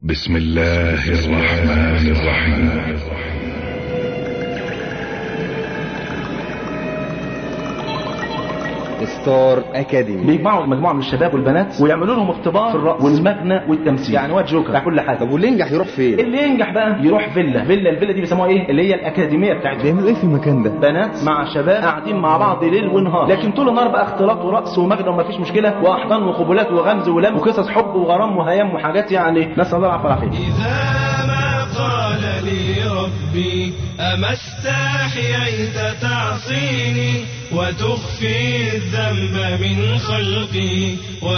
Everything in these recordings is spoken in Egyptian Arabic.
بسم الله الرحمن الرحيم ستار اكاديمي بيجمعوا مجموعه من الشباب والبنات ويعملوا لهم اختبار في الرقص والمكنه والتمثيل يعني واد جوكر بتاع كل حاجه طب واللي ينجح يروح فين اللي ينجح بقى يروح فيلا فيلا الفيلا دي بيسموها ايه اللي هي الاكاديميه بتاعتهم بيعملوا ايه في المكان ده بنات مع شباب قاعدين مع بعض ليل ونهار لكن طول النهار بقى اختلاط ورقص ومجد ومفيش مشكله واحضان وقبلات وغمز ولم وقصص حب وغرام وهيام وحاجات يعني نسال الله العافيه والعافيه إذا ما قال لي ربي أما استحييت تعصيني وتخفي الذنب من خلقي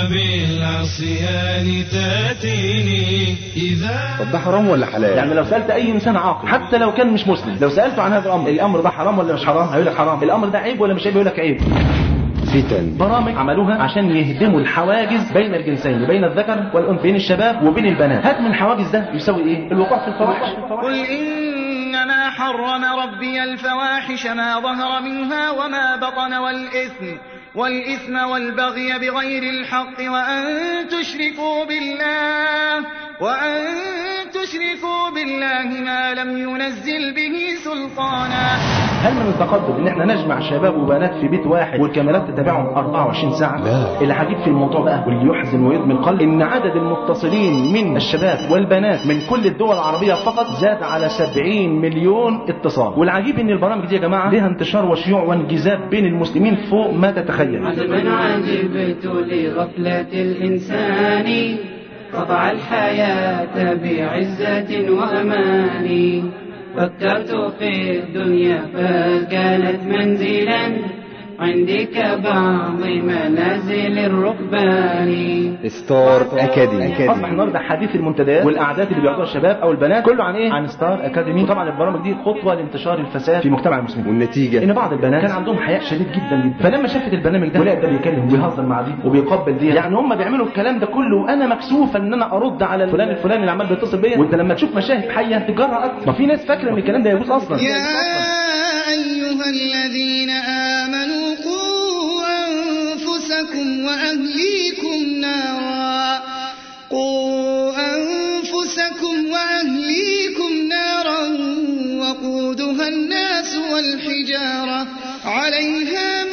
وبالعصيان تاتيني إذا طب ده حرام ولا حلال يعني لو سالت اي انسان عاقل حتى لو كان مش مسلم لو سالته عن هذا الامر الامر ده حرام ولا مش حرام هيقول لك حرام الامر ده عيب ولا مش عيب يقول لك عيب فتن برامج عملوها عشان يهدموا الحواجز بين الجنسين بين الذكر والانثى بين الشباب وبين البنات هدم الحواجز ده يساوي ايه الوقوع في الفواحش قل إنما حرم ربي الفواحش ما ظهر منها وما بطن والإثم والإثم والبغي بغير الحق وأن تشركوا بالله وأن تشركوا بالله ما لم ينزل به سلطانا هل من التقدم ان احنا نجمع شباب وبنات في بيت واحد والكاميرات تتابعهم 24 ساعه لا. اللي هجيب في الموضوع بقى واللي يحزن ويضمي القلب ان عدد المتصلين من الشباب والبنات من كل الدول العربيه فقط زاد على 70 مليون اتصال والعجيب ان البرامج دي يا جماعه لها انتشار وشيوع وانجذاب بين المسلمين فوق ما تتخيل عجبا عجبت لغفلة الإنسان قطع الحياة بعزة وأمان فكرت في الدنيا فكانت منزلا عندي كبعض منازل الركبان ستار اكاديمي اصبح النهارده حديث المنتديات والاعداد اللي بيقعدوها الشباب او البنات كله عن ايه؟ عن ستار اكاديمي طبعا البرامج دي خطوه لانتشار الفساد في مجتمع المسلمين والنتيجه ان بعض البنات كان عندهم حياء شديد جدا جدا فلما شافت البرنامج ده ولقت ده بيتكلم وبيهزر مع دي وبيقبل دي يعني هم بيعملوا الكلام ده كله وانا مكسوفه ان انا ارد على فلان الفلاني اللي عمال بيتصل بيا وانت لما تشوف مشاهد حيه تتجرأ اكتر ما في ناس فاكره ان الكلام ده يجوز اصلا يا أيها الذين آمنوا قوا أنفسكم وأهليكم نارا قوا أنفسكم وأهليكم نارا وقودها الناس والحجارة عليها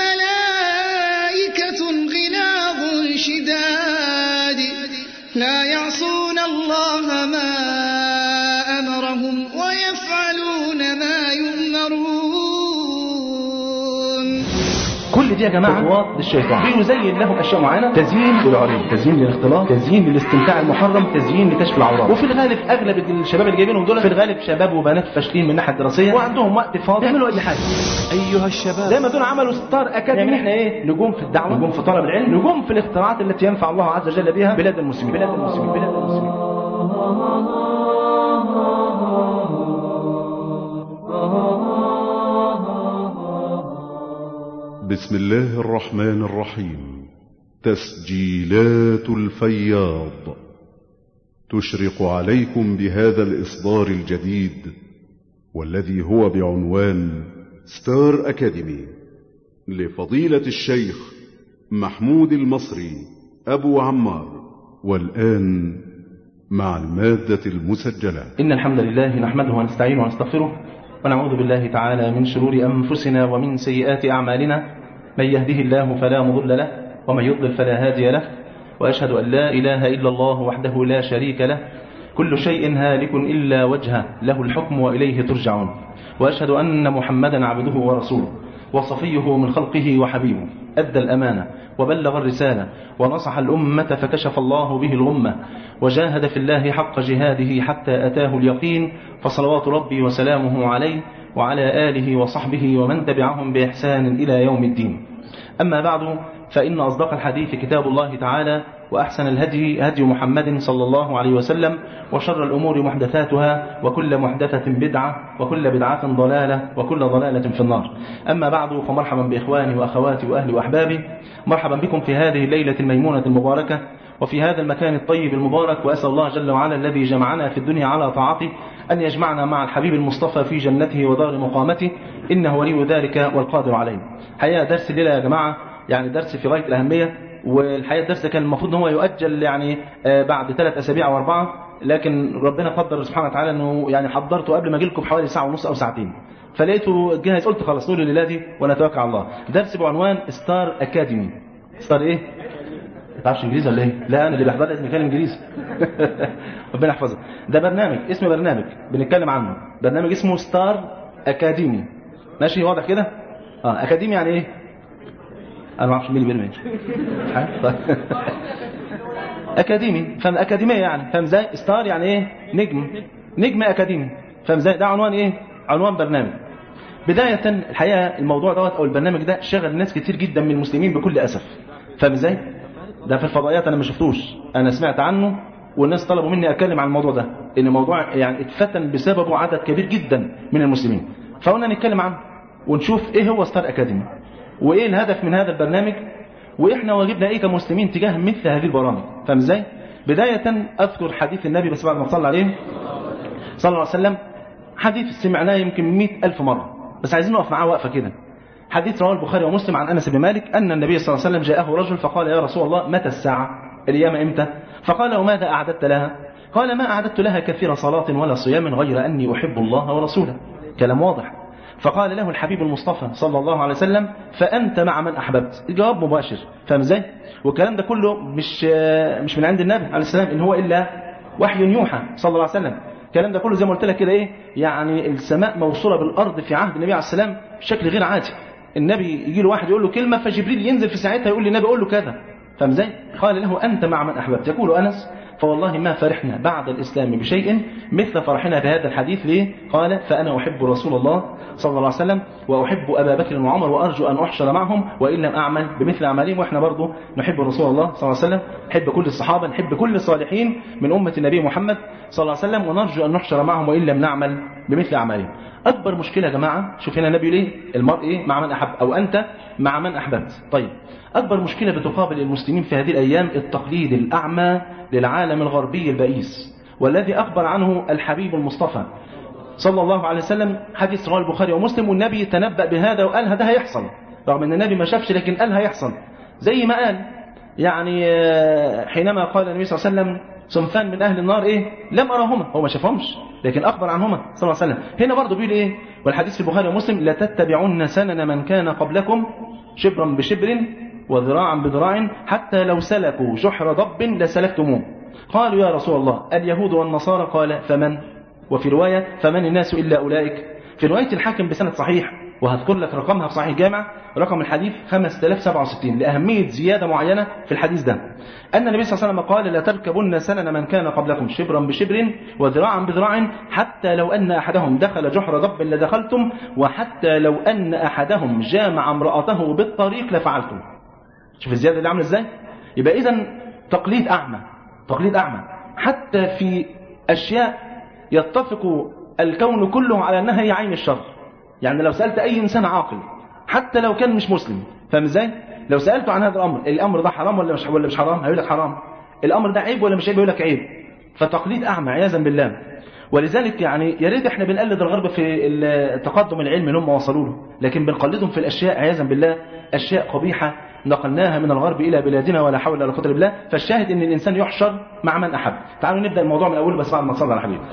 ملائكة غلاظ شداد لا يعصون الله ما أمرهم ويفعلون ما يؤمرون كل دي يا جماعه خطوات للشيطان بيزين لهم اشياء معينه تزيين للعري تزيين للاختلاط تزيين للاستمتاع المحرم تزيين لكشف العورات وفي الغالب اغلب الشباب اللي جايبينهم دول في الغالب شباب وبنات فاشلين من الناحيه الدراسيه وعندهم وقت فاضي يعملوا اي حاجه ايها الشباب زي ما دول عملوا ستار اكاديمي احنا ايه نجوم في الدعوه نجوم في طلب العلم نجوم في الاختراعات التي ينفع الله عز وجل بها بلاد المسلمين بلاد المسلمين بلاد المسلمين بسم الله الرحمن الرحيم تسجيلات الفياض تشرق عليكم بهذا الإصدار الجديد والذي هو بعنوان ستار أكاديمي لفضيلة الشيخ محمود المصري أبو عمار والآن مع المادة المسجلة إن الحمد لله نحمده ونستعينه ونستغفره ونعوذ بالله تعالى من شرور أنفسنا ومن سيئات أعمالنا من يهده الله فلا مضل له ومن يضلل فلا هادي له وأشهد أن لا إله إلا الله وحده لا شريك له كل شيء هالك إلا وجهه له الحكم وإليه ترجعون وأشهد أن محمدا عبده ورسوله وصفيه من خلقه وحبيبه أدى الأمانة وبلغ الرسالة ونصح الأمة فكشف الله به الغمة وجاهد في الله حق جهاده حتى أتاه اليقين فصلوات ربي وسلامه عليه وعلى آله وصحبه ومن تبعهم بإحسان إلى يوم الدين أما بعد فإن أصدق الحديث كتاب الله تعالى وأحسن الهدي هدي محمد صلى الله عليه وسلم وشر الأمور محدثاتها وكل محدثة بدعة وكل بدعة ضلالة وكل ضلالة في النار أما بعد فمرحبا بإخواني وأخواتي وأهلي وأحبابي مرحبا بكم في هذه الليلة الميمونة المباركة وفي هذا المكان الطيب المبارك وأسأل الله جل وعلا الذي جمعنا في الدنيا على طاعته أن يجمعنا مع الحبيب المصطفى في جنته ودار مقامته إنه ولي ذلك والقادر عليه حقيقة درس الليلة يا جماعة يعني درس في غاية الأهمية والحقيقة الدرس ده كان المفروض ان هو يؤجل يعني آه، بعد ثلاث أسابيع أو أربعة لكن ربنا قدر سبحانه وتعالى انه يعني حضرته قبل ما اجي لكم حوالي ساعه ونص او ساعتين فلقيته جاهز قلت خلاص نقول لله دي ونتوكل على الله درس بعنوان ستار اكاديمي ستار ايه ما تعرفش انجليزي ولا ايه لا انا اللي بحضر لازم اتكلم انجليزي ربنا يحفظك ده برنامج اسم برنامج بنتكلم عنه برنامج اسمه ستار اكاديمي ماشي واضح كده اه اكاديمي يعني ايه انا ما اعرفش مين اللي بيرمي طيب. اكاديمي فاهم اكاديميه يعني فاهم ازاي ستار يعني ايه نجم نجم اكاديمي فاهم ازاي ده عنوان ايه عنوان برنامج بدايه الحقيقه الموضوع دوت او البرنامج ده شغل ناس كتير جدا من المسلمين بكل اسف فاهم ازاي ده في الفضائيات انا ما شفتوش انا سمعت عنه والناس طلبوا مني اتكلم عن الموضوع ده ان الموضوع يعني اتفتن بسببه عدد كبير جدا من المسلمين فقلنا نتكلم عنه ونشوف ايه هو ستار اكاديمي وايه الهدف من هذا البرنامج واحنا واجبنا ايه كمسلمين تجاه مثل هذه البرامج فاهم ازاي بدايه اذكر حديث النبي بس بعد ما صلى عليه صلى الله عليه وسلم حديث سمعناه يمكن مئة ألف مرة بس عايزين نقف معاه وقفة كده حديث رواه البخاري ومسلم عن أنس بن مالك أن النبي صلى الله عليه وسلم جاءه رجل فقال يا رسول الله متى الساعة القيامة إمتى فقال وماذا أعددت لها قال ما أعددت لها كثير صلاة ولا صيام غير أني أحب الله ورسوله كلام واضح فقال له الحبيب المصطفى صلى الله عليه وسلم فأنت مع من أحببت الجواب مباشر فاهم ازاي والكلام ده كله مش مش من عند النبي عليه السلام إن هو إلا وحي يوحى صلى الله عليه وسلم الكلام ده كله زي ما قلت لك كده ايه يعني السماء موصوله بالارض في عهد النبي عليه السلام بشكل غير عادي النبي يجي له واحد يقول له كلمه فجبريل ينزل في ساعتها يقول للنبي قول له كذا فاهم ازاي قال له انت مع من احببت يقول انس فوالله ما فرحنا بعد الاسلام بشيء مثل فرحنا بهذا الحديث ليه قال فانا احب رسول الله صلى الله عليه وسلم واحب ابا بكر وعمر وارجو ان احشر معهم وان لم اعمل بمثل اعمالهم واحنا برضه نحب رسول الله صلى الله عليه وسلم نحب كل الصحابه نحب كل الصالحين من امه النبي محمد صلى الله عليه وسلم ونرجو ان نحشر معهم وان لم نعمل بمثل اعمالهم اكبر مشكله يا جماعه شوف هنا النبي ليه المرء ايه مع من احب او انت مع من احببت طيب اكبر مشكله بتقابل المسلمين في هذه الايام التقليد الاعمى للعالم الغربي البئيس والذي اخبر عنه الحبيب المصطفى صلى الله عليه وسلم حديث رواه البخاري ومسلم والنبي تنبأ بهذا وقال ده هيحصل رغم ان النبي ما شافش لكن قال هيحصل زي ما قال يعني حينما قال النبي صلى الله عليه وسلم صنفان من اهل النار ايه لم اراهما هو ما شافهمش لكن اخبر عنهما صلى الله عليه وسلم هنا برضه بيقول ايه والحديث في البخاري ومسلم لتتبعن سنن من كان قبلكم شبرا بشبر وذراعا بذراع حتى لو سلكوا جحر ضب لسلكتموه قالوا يا رسول الله اليهود والنصارى قال فمن وفي رواية فمن الناس إلا أولئك في رواية الحاكم بسند صحيح وهذكر لك رقمها في صحيح جامع رقم الحديث 5067 لأهمية زيادة معينة في الحديث ده أن النبي صلى الله عليه وسلم قال لا تركبن سنن من كان قبلكم شبرا بشبر وذراعا بذراع حتى لو أن أحدهم دخل جحر ضب لدخلتم وحتى لو أن أحدهم جامع امرأته بالطريق لفعلتم شوف الزيادة اللي عامله ازاي يبقى إذا تقليد أعمى تقليد أعمى حتى في أشياء يتفق الكون كله على أنها هي عين الشر يعني لو سألت أي إنسان عاقل حتى لو كان مش مسلم فاهم ازاي لو سألته عن هذا الأمر الأمر ده حرام ولا مش ولا مش حرام هيقول لك حرام الأمر ده عيب ولا مش عيب يقول لك عيب فتقليد أعمى عياذا بالله ولذلك يعني يا ريت احنا بنقلد الغرب في التقدم العلمي اللي هم وصلوا له لكن بنقلدهم في الاشياء عياذا بالله اشياء قبيحه نقلناها من الغرب الى بلادنا ولا حول ولا قوه الا بالله فالشاهد ان الانسان يحشر مع من احب تعالوا نبدا الموضوع من اوله بس بعد ما تصلي على حبيبي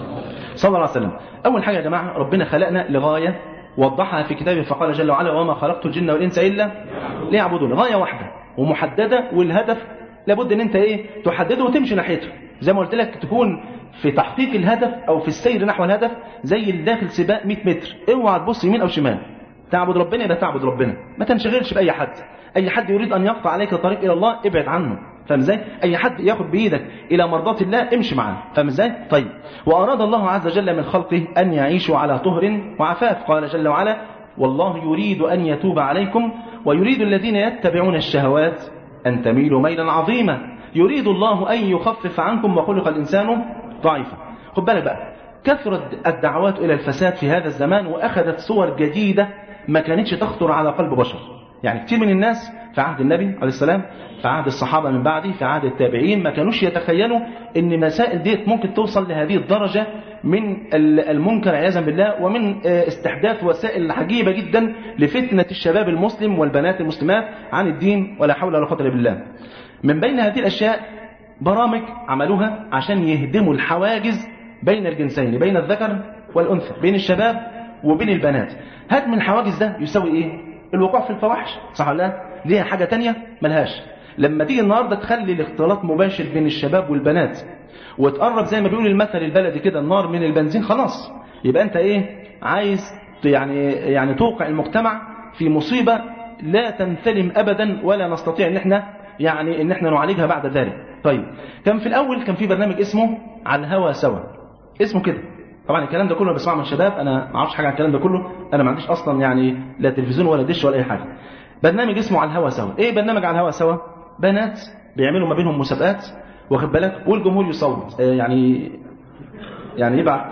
صلى الله عليه وسلم اول حاجه يا جماعه ربنا خلقنا لغايه وضحها في كتابه فقال جل وعلا وما خلقت الجن والانس الا ليعبدون غايه واحده ومحدده والهدف لابد ان انت ايه تحدده وتمشي ناحيته زي ما قلت لك تكون في تحقيق الهدف او في السير نحو الهدف زي اللي داخل سباق 100 متر اوعى تبص يمين او شمال تعبد ربنا يبقى تعبد ربنا ما تنشغلش باي حد اي حد يريد ان يقطع عليك الطريق الى الله ابعد عنه فاهم ازاي اي حد ياخد بايدك الى مرضات الله امشي معاه فاهم ازاي طيب واراد الله عز وجل من خلقه ان يعيشوا على طهر وعفاف قال جل وعلا والله يريد ان يتوب عليكم ويريد الذين يتبعون الشهوات ان تميلوا ميلا عظيما يريد الله ان يخفف عنكم وخلق الانسان ضعيفا خد بالك بقى كثرت الدعوات الى الفساد في هذا الزمان واخذت صور جديده ما كانتش تخطر على قلب بشر يعني كتير من الناس في عهد النبي عليه السلام في عهد الصحابة من بعده في عهد التابعين ما كانوش يتخيلوا ان مسائل ديت ممكن توصل لهذه الدرجة من المنكر عياذا بالله ومن استحداث وسائل عجيبة جدا لفتنة الشباب المسلم والبنات المسلمات عن الدين ولا حول ولا قوة الا بالله من بين هذه الأشياء برامج عملوها عشان يهدموا الحواجز بين الجنسين بين الذكر والانثى بين الشباب وبين البنات هدم الحواجز ده يساوي ايه الوقوع في الفواحش صح ولا لا ليها حاجه تانية ملهاش لما تيجي النهارده تخلي الاختلاط مباشر بين الشباب والبنات وتقرب زي ما بيقول المثل البلدي كده النار من البنزين خلاص يبقى انت ايه عايز يعني يعني توقع المجتمع في مصيبه لا تنثلم ابدا ولا نستطيع ان احنا يعني ان احنا نعالجها بعد ذلك طيب كان في الاول كان في برنامج اسمه على الهوى سوا اسمه كده طبعا الكلام ده كله بسمعه من الشباب انا ما اعرفش حاجه عن الكلام ده كله انا ما عنديش اصلا يعني لا تلفزيون ولا دش ولا اي حاجه برنامج اسمه على الهوى سوا ايه برنامج على الهوى سوا بنات بيعملوا ما بينهم مسابقات واخد بالك والجمهور يصوت آه يعني يعني يبعت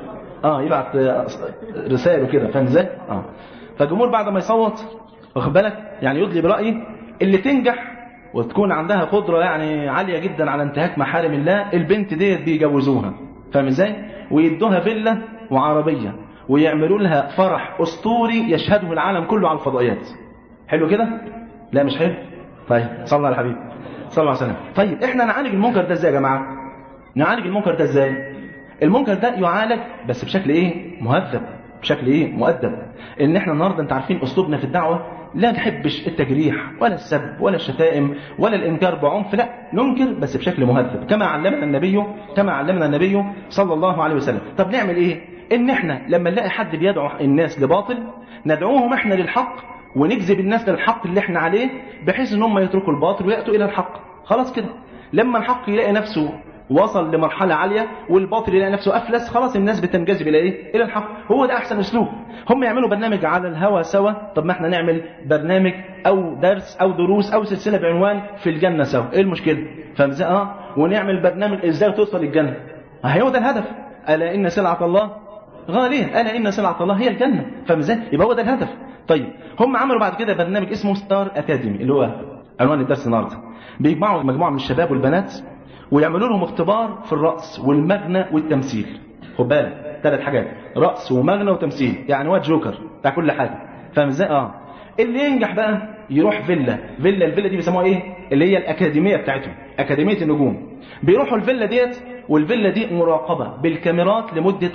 اه يبعت آه رسائل وكده فاهم ازاي اه فالجمهور بعد ما يصوت واخد بالك يعني يدلي برايه اللي تنجح وتكون عندها قدره يعني عاليه جدا على انتهاك محارم الله البنت ديت بيجوزوها فاهم ازاي ويدوها فيلا وعربيه ويعملوا لها فرح اسطوري يشهده العالم كله على الفضائيات حلو كده لا مش حلو طيب صلى على الحبيب صلى الله عليه وسلم طيب احنا نعالج المنكر ده ازاي يا جماعه نعالج المنكر ده ازاي المنكر ده يعالج بس بشكل ايه مهذب بشكل ايه مؤدب ان احنا النهارده انت عارفين اسلوبنا في الدعوه لا نحبش التجريح ولا السب ولا الشتائم ولا الانكار بعنف لا ننكر بس بشكل مهذب كما علمنا النبي كما علمنا النبي صلى الله عليه وسلم طب نعمل ايه ان احنا لما نلاقي حد بيدعو الناس لباطل ندعوهم احنا للحق ونجذب الناس للحق اللي احنا عليه بحيث ان هم يتركوا الباطل وياتوا الى الحق خلاص كده لما الحق يلاقي نفسه وصل لمرحلة عالية والباطل يلاقي نفسه أفلس خلاص الناس بتنجذب إلى إيه؟ إلى الحق هو ده أحسن أسلوب هم يعملوا برنامج على الهوى سوا طب ما احنا نعمل برنامج أو درس أو دروس أو سلسلة بعنوان في الجنة سوا إيه المشكلة؟ فاهم ازاي؟ اه ونعمل برنامج إزاي توصل للجنة هو ده الهدف ألا إن سلعة الله غالية ألا إن سلعة الله هي الجنة فاهم ازاي؟ يبقى هو ده الهدف طيب هم عملوا بعد كده برنامج اسمه ستار أكاديمي اللي هو عنوان الدرس النهارده بيجمعوا مجموعة من الشباب والبنات ويعملوا لهم اختبار في الرأس والمغنى والتمثيل خد بالك ثلاث حاجات رأس ومغنى وتمثيل يعني واد جوكر بتاع كل حاجة فاهم ازاي اه اللي ينجح بقى يروح فيلا فيلا الفيلا دي بيسموها ايه اللي هي الأكاديمية بتاعتهم أكاديمية النجوم بيروحوا الفيلا ديت والفيلا دي مراقبة بالكاميرات لمدة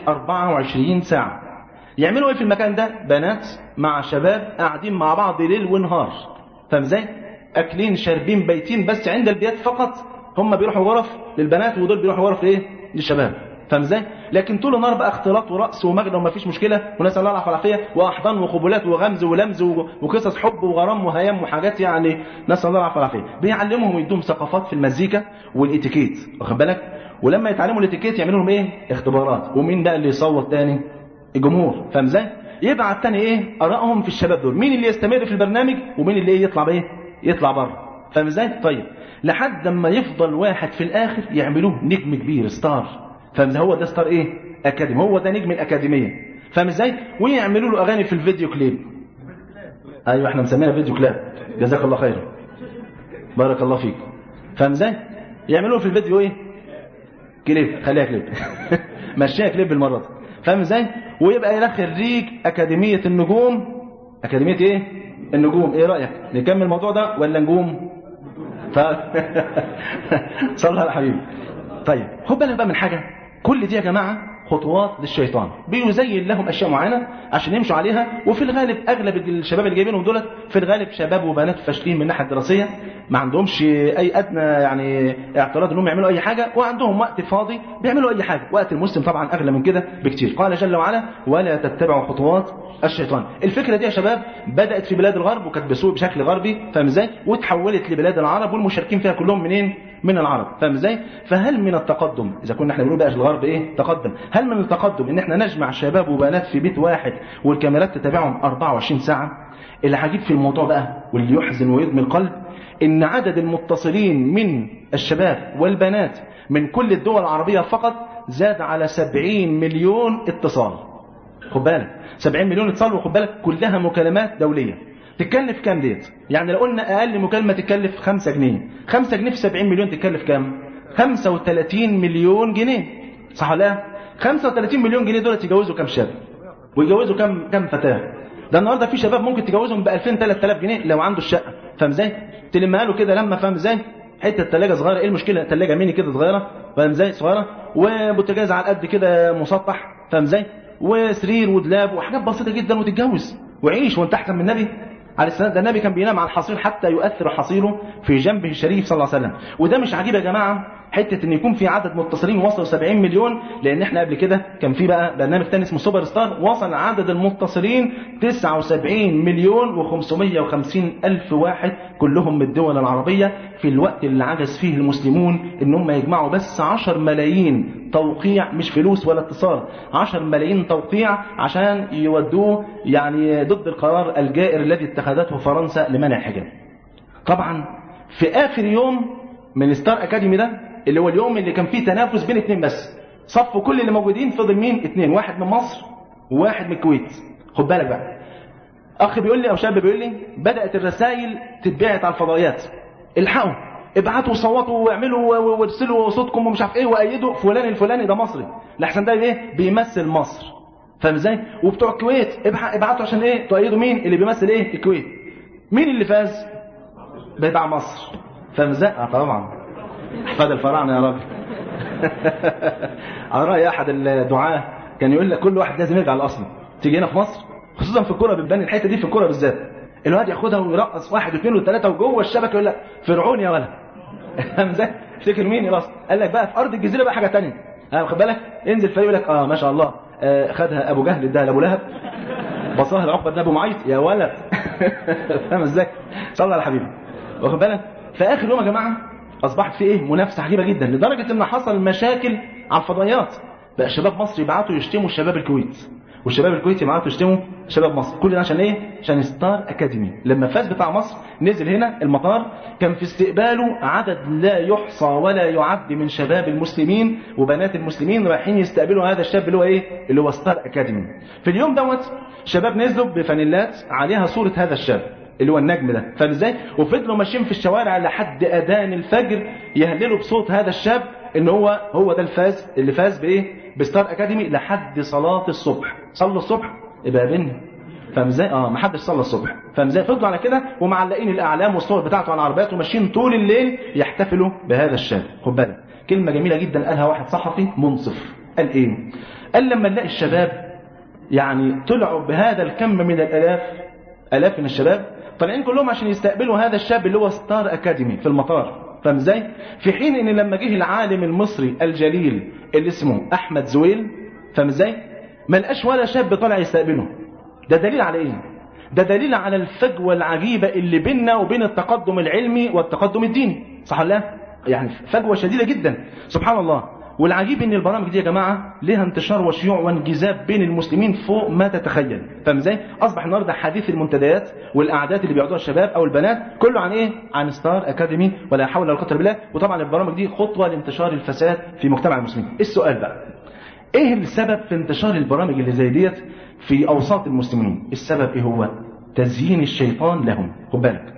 24 ساعة يعملوا ايه في المكان ده بنات مع شباب قاعدين مع بعض ليل ونهار فاهم ازاي اكلين شاربين بيتين بس عند البيات فقط هم بيروحوا غرف للبنات ودول بيروحوا غرف لايه للشباب فاهم ازاي لكن طول النهار بقى اختلاط ورقص ومجد وما فيش مشكله ونسال الله العافيه والعافيه واحضان وقبلات وغمز ولمز وقصص حب وغرام وهيام وحاجات يعني نسال الله العافيه والعافيه بيعلمهم ويدوهم ثقافات في المزيكا والاتيكيت واخد بالك ولما يتعلموا الاتيكيت يعملوا لهم ايه اختبارات ومين بقى اللي يصوت تاني الجمهور فاهم ازاي يبعت تاني ايه ارائهم في الشباب دول مين اللي يستمر في البرنامج ومين اللي ايه يطلع بايه يطلع بره فاهم ازاي طيب لحد ما يفضل واحد في الاخر يعملوه نجم كبير ستار فاهم ازاي هو ده ستار ايه اكاديمي هو ده نجم الاكاديميه فاهم ازاي ويعملوا له اغاني في الفيديو كليب ايوه احنا مسمينها فيديو كليب جزاك الله خيرا بارك الله فيك فاهم ازاي يعملوا في الفيديو ايه كليب خليها كليب مشيها كليب بالمره دي فاهم ازاي ويبقى الى خريج اكاديميه النجوم اكاديميه ايه النجوم ايه رايك نكمل الموضوع ده ولا نجوم ف... صلى على حبيبي طيب خد بالك بقى من حاجه كل دي يا جماعه خطوات للشيطان بيزين لهم اشياء معينه عشان يمشوا عليها وفي الغالب اغلب الشباب اللي جايبينهم دولت في الغالب شباب وبنات فاشلين من الناحيه الدراسيه ما عندهمش اي ادنى يعني اعتراض انهم يعملوا اي حاجه وعندهم وقت فاضي بيعملوا اي حاجه وقت المسلم طبعا اغلى من كده بكتير قال جل وعلا ولا تتبعوا خطوات الشيطان الفكره دي يا شباب بدات في بلاد الغرب وكانت بسوق بشكل غربي فاهم ازاي وتحولت لبلاد العرب والمشاركين فيها كلهم منين من العرب فاهم ازاي فهل من التقدم اذا كنا احنا بنقول بقى الغرب ايه تقدم هل من التقدم ان احنا نجمع شباب وبنات في بيت واحد والكاميرات تتابعهم 24 ساعه اللي هجيب في الموضوع بقى واللي يحزن ويدمي القلب ان عدد المتصلين من الشباب والبنات من كل الدول العربيه فقط زاد على 70 مليون اتصال خد بالك 70 مليون اتصال وخد بالك كلها مكالمات دوليه تتكلف كام ديت يعني لو قلنا اقل مكالمه تتكلف 5 جنيه 5 جنيه في 70 مليون تتكلف كام 35 مليون جنيه صح ولا لا 35 مليون جنيه دول يجوزوا كام شاب ويجوزوا كام كام فتاه ده النهارده في شباب ممكن تجوزهم ب 2000 3000 جنيه لو عنده الشقه فاهم ازاي تلمها له كده لما فاهم ازاي حته ثلاجه صغيره ايه المشكله ثلاجه ميني كده صغيره فاهم ازاي صغيره وبوتاجاز على قد كده مسطح فاهم ازاي وسرير ودلاب وحاجات بسيطه جدا وتتجوز وعيش وانت احسن من النبي عليه السلام ده النبي كان بينام على الحصير حتى يؤثر حصيره في جنبه الشريف صلى الله عليه وسلم وده مش عجيب يا جماعه حته ان يكون في عدد متصلين وصلوا 70 مليون لان احنا قبل كده كان في بقى برنامج تاني اسمه سوبر ستار وصل عدد المتصلين 79 مليون و550 الف واحد كلهم من الدول العربيه في الوقت اللي عجز فيه المسلمون ان هم يجمعوا بس 10 ملايين توقيع مش فلوس ولا اتصال 10 ملايين توقيع عشان يودوه يعني ضد القرار الجائر الذي اتخذته فرنسا لمنع الحجاب طبعا في اخر يوم من ستار اكاديمي ده اللي هو اليوم اللي كان فيه تنافس بين اتنين بس صفوا كل اللي موجودين فضل مين اتنين واحد من مصر وواحد من الكويت خد بالك بقى اخ بيقول لي او شاب بيقول لي بدات الرسائل تتبعت على الفضائيات الحقوا ابعتوا وصوتوا واعملوا وارسلوا صوتكم ومش عارف ايه وايدوا فلان الفلاني ده مصري لحسن ده ايه بيمثل مصر فاهم ازاي وبتوع الكويت ابعتوا عشان ايه تؤيدوا مين اللي بيمثل ايه الكويت مين اللي فاز بتاع مصر فاهم ازاي اه طبعا احفاد الفراعنه يا راجل على راي احد الدعاه كان يقول لك كل واحد لازم يرجع لاصله تيجي هنا في مصر خصوصا في الكوره بتبان الحته دي في الكوره بالذات الواد ياخدها ويرقص واحد واثنين وثلاثه وجوه الشبكه يقول لك فرعون يا ولد فاهم ازاي؟ افتكر مين يا راس قال لك بقى في ارض الجزيره بقى حاجه ثانيه ها واخد بالك انزل فريق يقول لك اه ما شاء الله آه خدها ابو جهل اداها لابو لهب بصاها لعقبه بن ابو معيط يا ولد فاهم ازاي؟ صلى على حبيبي واخد بالك؟ في اخر يوم يا جماعه اصبحت في ايه منافسه عجيبه جدا لدرجه ان حصل مشاكل على الفضائيات بقى شباب مصر يبعتوا يشتموا شباب الكويت والشباب الكويتي يبعتوا يشتموا شباب مصر كل ده عشان ايه عشان ستار اكاديمي لما فاز بتاع مصر نزل هنا المطار كان في استقباله عدد لا يحصى ولا يعد من شباب المسلمين وبنات المسلمين رايحين يستقبلوا هذا الشاب اللي هو ايه اللي هو ستار اكاديمي في اليوم دوت شباب نزلوا بفانيلات عليها صوره هذا الشاب اللي هو النجم ده فاهم ازاي وفضلوا ماشيين في الشوارع لحد اذان الفجر يهللوا بصوت هذا الشاب ان هو هو ده الفاز اللي فاز بايه بستار اكاديمي لحد صلاه الصبح صلوا الصبح يبقى بيني فاهم ازاي اه ما حدش صلى الصبح فاهم ازاي فضلوا على كده ومعلقين الاعلام والصور بتاعته على العربيات وماشيين طول الليل يحتفلوا بهذا الشاب خد بالك كلمه جميله جدا قالها واحد صحفي منصف قال ايه قال لما نلاقي الشباب يعني طلعوا بهذا الكم من الالاف الاف من الشباب طالعين كلهم عشان يستقبلوا هذا الشاب اللي هو ستار اكاديمي في المطار فاهم ازاي في حين ان لما جه العالم المصري الجليل اللي اسمه احمد زويل فاهم ازاي ما لقاش ولا شاب طالع يستقبله ده دليل على ايه ده دليل على الفجوه العجيبه اللي بيننا وبين التقدم العلمي والتقدم الديني صح ولا لا يعني فجوه شديده جدا سبحان الله والعجيب ان البرامج دي يا جماعه ليها انتشار وشيوع وانجذاب بين المسلمين فوق ما تتخيل فاهم ازاي اصبح النهارده حديث المنتديات والقعدات اللي بيقعدوها الشباب او البنات كله عن ايه عن ستار اكاديمي ولا حول ولا قوه بالله وطبعا البرامج دي خطوه لانتشار الفساد في مجتمع المسلمين السؤال بقى ايه السبب في انتشار البرامج اللي زي ديت في اوساط المسلمين السبب ايه هو تزيين الشيطان لهم خد بالك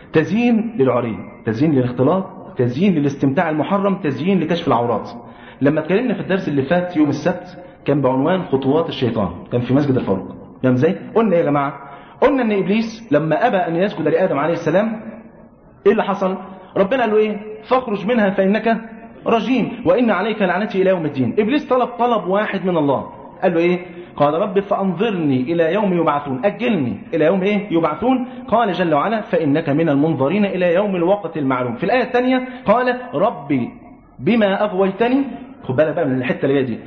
تزيين للعري تزيين للاختلاط تزيين للاستمتاع المحرم تزيين لكشف العورات لما اتكلمنا في الدرس اللي فات يوم السبت كان بعنوان خطوات الشيطان كان في مسجد الفاروق فاهم ازاي قلنا يا جماعه قلنا ان ابليس لما ابى ان يسجد لادم عليه السلام ايه اللي حصل ربنا قال له ايه فاخرج منها فانك رجيم وان عليك لعنتي الى يوم الدين ابليس طلب طلب واحد من الله قال له ايه قال رب فانظرني الى يوم يبعثون اجلني الى يوم ايه يبعثون قال جل وعلا فانك من المنظرين الى يوم الوقت المعلوم في الايه الثانيه قال ربي بما اغويتني خد بالك بقى من الحته اللي دي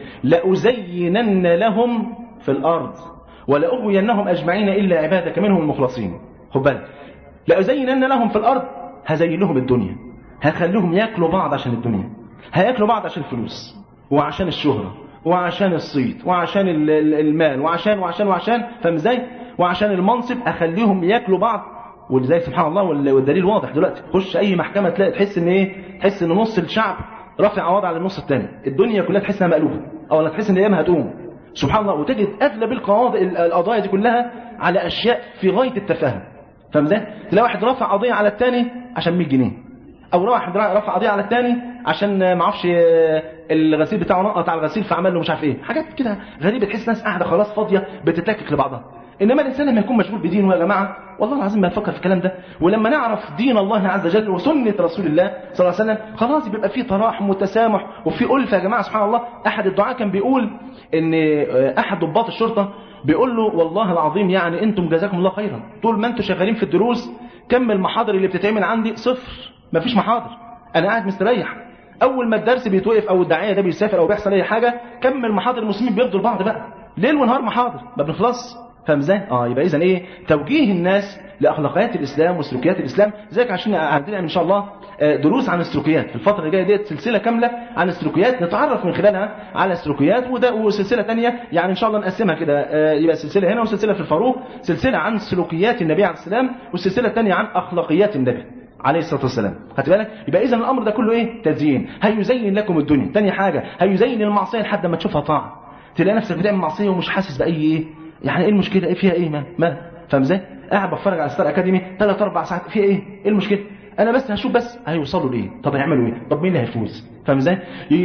لازينن لهم في الارض ولاغوينهم اجمعين الا عبادك منهم المخلصين خد بالك لازينن لهم في الارض هزين لهم الدنيا هخليهم ياكلوا بعض عشان الدنيا هياكلوا بعض عشان الفلوس وعشان الشهره وعشان الصيت وعشان المال وعشان وعشان وعشان فاهم ازاي وعشان المنصب اخليهم ياكلوا بعض ولذلك سبحان الله والدليل واضح دلوقتي خش اي محكمه تلاقي تحس ان ايه تحس ان نص الشعب رافع قواضي على النص الثاني الدنيا كلها تحس انها مقلوبه او لا تحس ان ايامها هتقوم سبحان الله وتجد اغلب القواضي القضايا دي كلها على اشياء في غايه التفاهه فاهم ازاي تلاقي واحد رافع قضيه على الثاني عشان 100 جنيه او واحد رافع قضيه على الثاني عشان ما اعرفش الغسيل بتاعه نقط على الغسيل فعمل له مش عارف ايه حاجات كده غريبه تحس ناس قاعده خلاص فاضيه بتتلكك لبعضها انما الانسان لما يكون مشغول بدينه يا جماعه والله العظيم ما يفكر في الكلام ده ولما نعرف دين الله عز وجل وسنه رسول الله صلى الله عليه وسلم خلاص بيبقى في تراحم وتسامح وفي الفه يا جماعه سبحان الله احد الدعاء كان بيقول ان احد ضباط الشرطه بيقول له والله العظيم يعني انتم جزاكم الله خيرا طول ما انتم شغالين في الدروس كم المحاضر اللي بتتعمل عندي صفر مفيش محاضر انا قاعد مستريح اول ما الدرس بيتوقف او الداعيه ده بيسافر او بيحصل اي حاجه كم المحاضر المسلمين بيفضل بعض بقى ليل ونهار محاضر ما بنخلص فاهم ازاي؟ اه يبقى اذا ايه؟ توجيه الناس لاخلاقيات الاسلام وسلوكيات الاسلام زيك عشان عندنا ان شاء الله دروس عن السلوكيات في الفتره اللي جايه ديت سلسله كامله عن السلوكيات نتعرف من خلالها على السلوكيات وده وسلسله ثانيه يعني ان شاء الله نقسمها كده يبقى سلسله هنا وسلسله في الفاروق سلسله عن سلوكيات النبي عليه السلام والسلسله الثانيه عن اخلاقيات النبي عليه الصلاه والسلام خدت بالك يبقى اذا الامر ده كله ايه تزيين هيزين لكم الدنيا ثاني حاجه هيزين المعصيه لحد ما تشوفها طاعه تلاقي نفسك بتعمل معصيه ومش حاسس باي ايه يعني ايه المشكله ايه فيها ايه ما ما فاهم ازاي قاعد بتفرج على ستار اكاديمي ثلاث اربع ساعات فيها ايه ايه المشكله انا بس هشوف بس هيوصلوا لايه طب هيعملوا ايه طب مين اللي هيفوز فاهم ازاي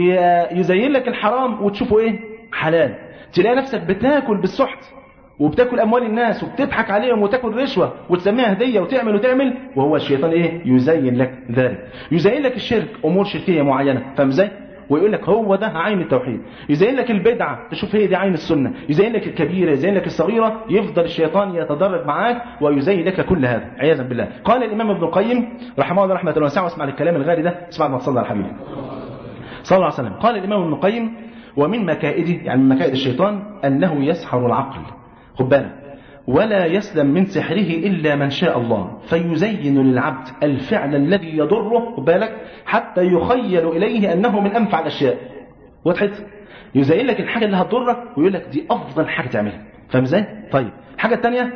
يزين لك الحرام وتشوفه ايه حلال تلاقي نفسك بتاكل بالسحت وبتاكل اموال الناس وبتضحك عليهم وتاكل رشوه وتسميها هديه وتعمل وتعمل وهو الشيطان ايه يزين لك ذلك يزين لك الشرك امور شركيه معينه فاهم ازاي ويقول لك هو ده عين التوحيد يزين لك البدعه تشوف هي دي عين السنه يزين لك الكبيره يزين لك الصغيره يفضل الشيطان يتدرج معاك ويزين لك كل هذا عياذا بالله قال الامام ابن القيم رحمه الله رحمه واسعه واسمع الكلام الغالي ده اسمع ما تصلي على الحبيب صلى الله عليه وسلم قال الامام ابن القيم ومن مكائده يعني من مكائد الشيطان انه يسحر العقل خد بالك ولا يسلم من سحره إلا من شاء الله فيزين للعبد الفعل الذي يضره خد بالك حتى يخيل إليه أنه من أنفع الأشياء وضحت يزين لك الحاجة اللي هتضرك ويقول لك دي أفضل حاجة تعملها فاهم ازاي؟ طيب الحاجة الثانية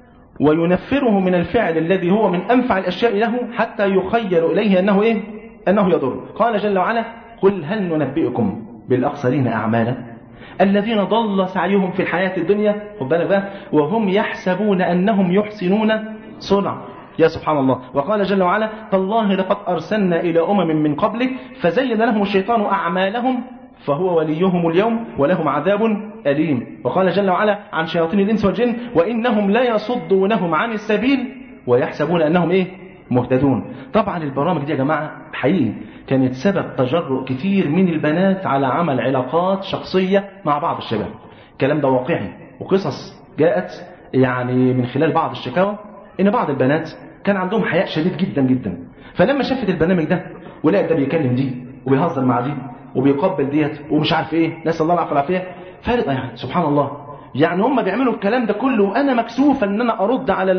وينفره من الفعل الذي هو من أنفع الأشياء له حتى يخيل إليه أنه إيه؟ أنه يضر قال جل وعلا قل هل ننبئكم بالأخسرين أعمالا الذين ضل سعيهم في الحياة الدنيا خد بالك بقى وهم يحسبون أنهم يحسنون صنعا يا سبحان الله وقال جل وعلا تالله لقد أرسلنا إلى أمم من قبلك فزين لهم الشيطان أعمالهم فهو وليهم اليوم ولهم عذاب أليم وقال جل وعلا عن شياطين الإنس والجن وإنهم لا يصدونهم عن السبيل ويحسبون أنهم إيه مهتدون طبعا البرامج دي يا جماعة حقيقي كانت سبب تجرؤ كتير من البنات على عمل علاقات شخصية مع بعض الشباب الكلام ده واقعي وقصص جاءت يعني من خلال بعض الشكاوى ان بعض البنات كان عندهم حياء شديد جدا جدا فلما شافت البرنامج ده ولقت ده بيكلم دي وبيهزر مع دي وبيقبل ديت ومش عارف ايه نسال الله العافيه والعافيه فارق يعني سبحان الله يعني هم بيعملوا الكلام ده كله وانا مكسوفه ان انا ارد على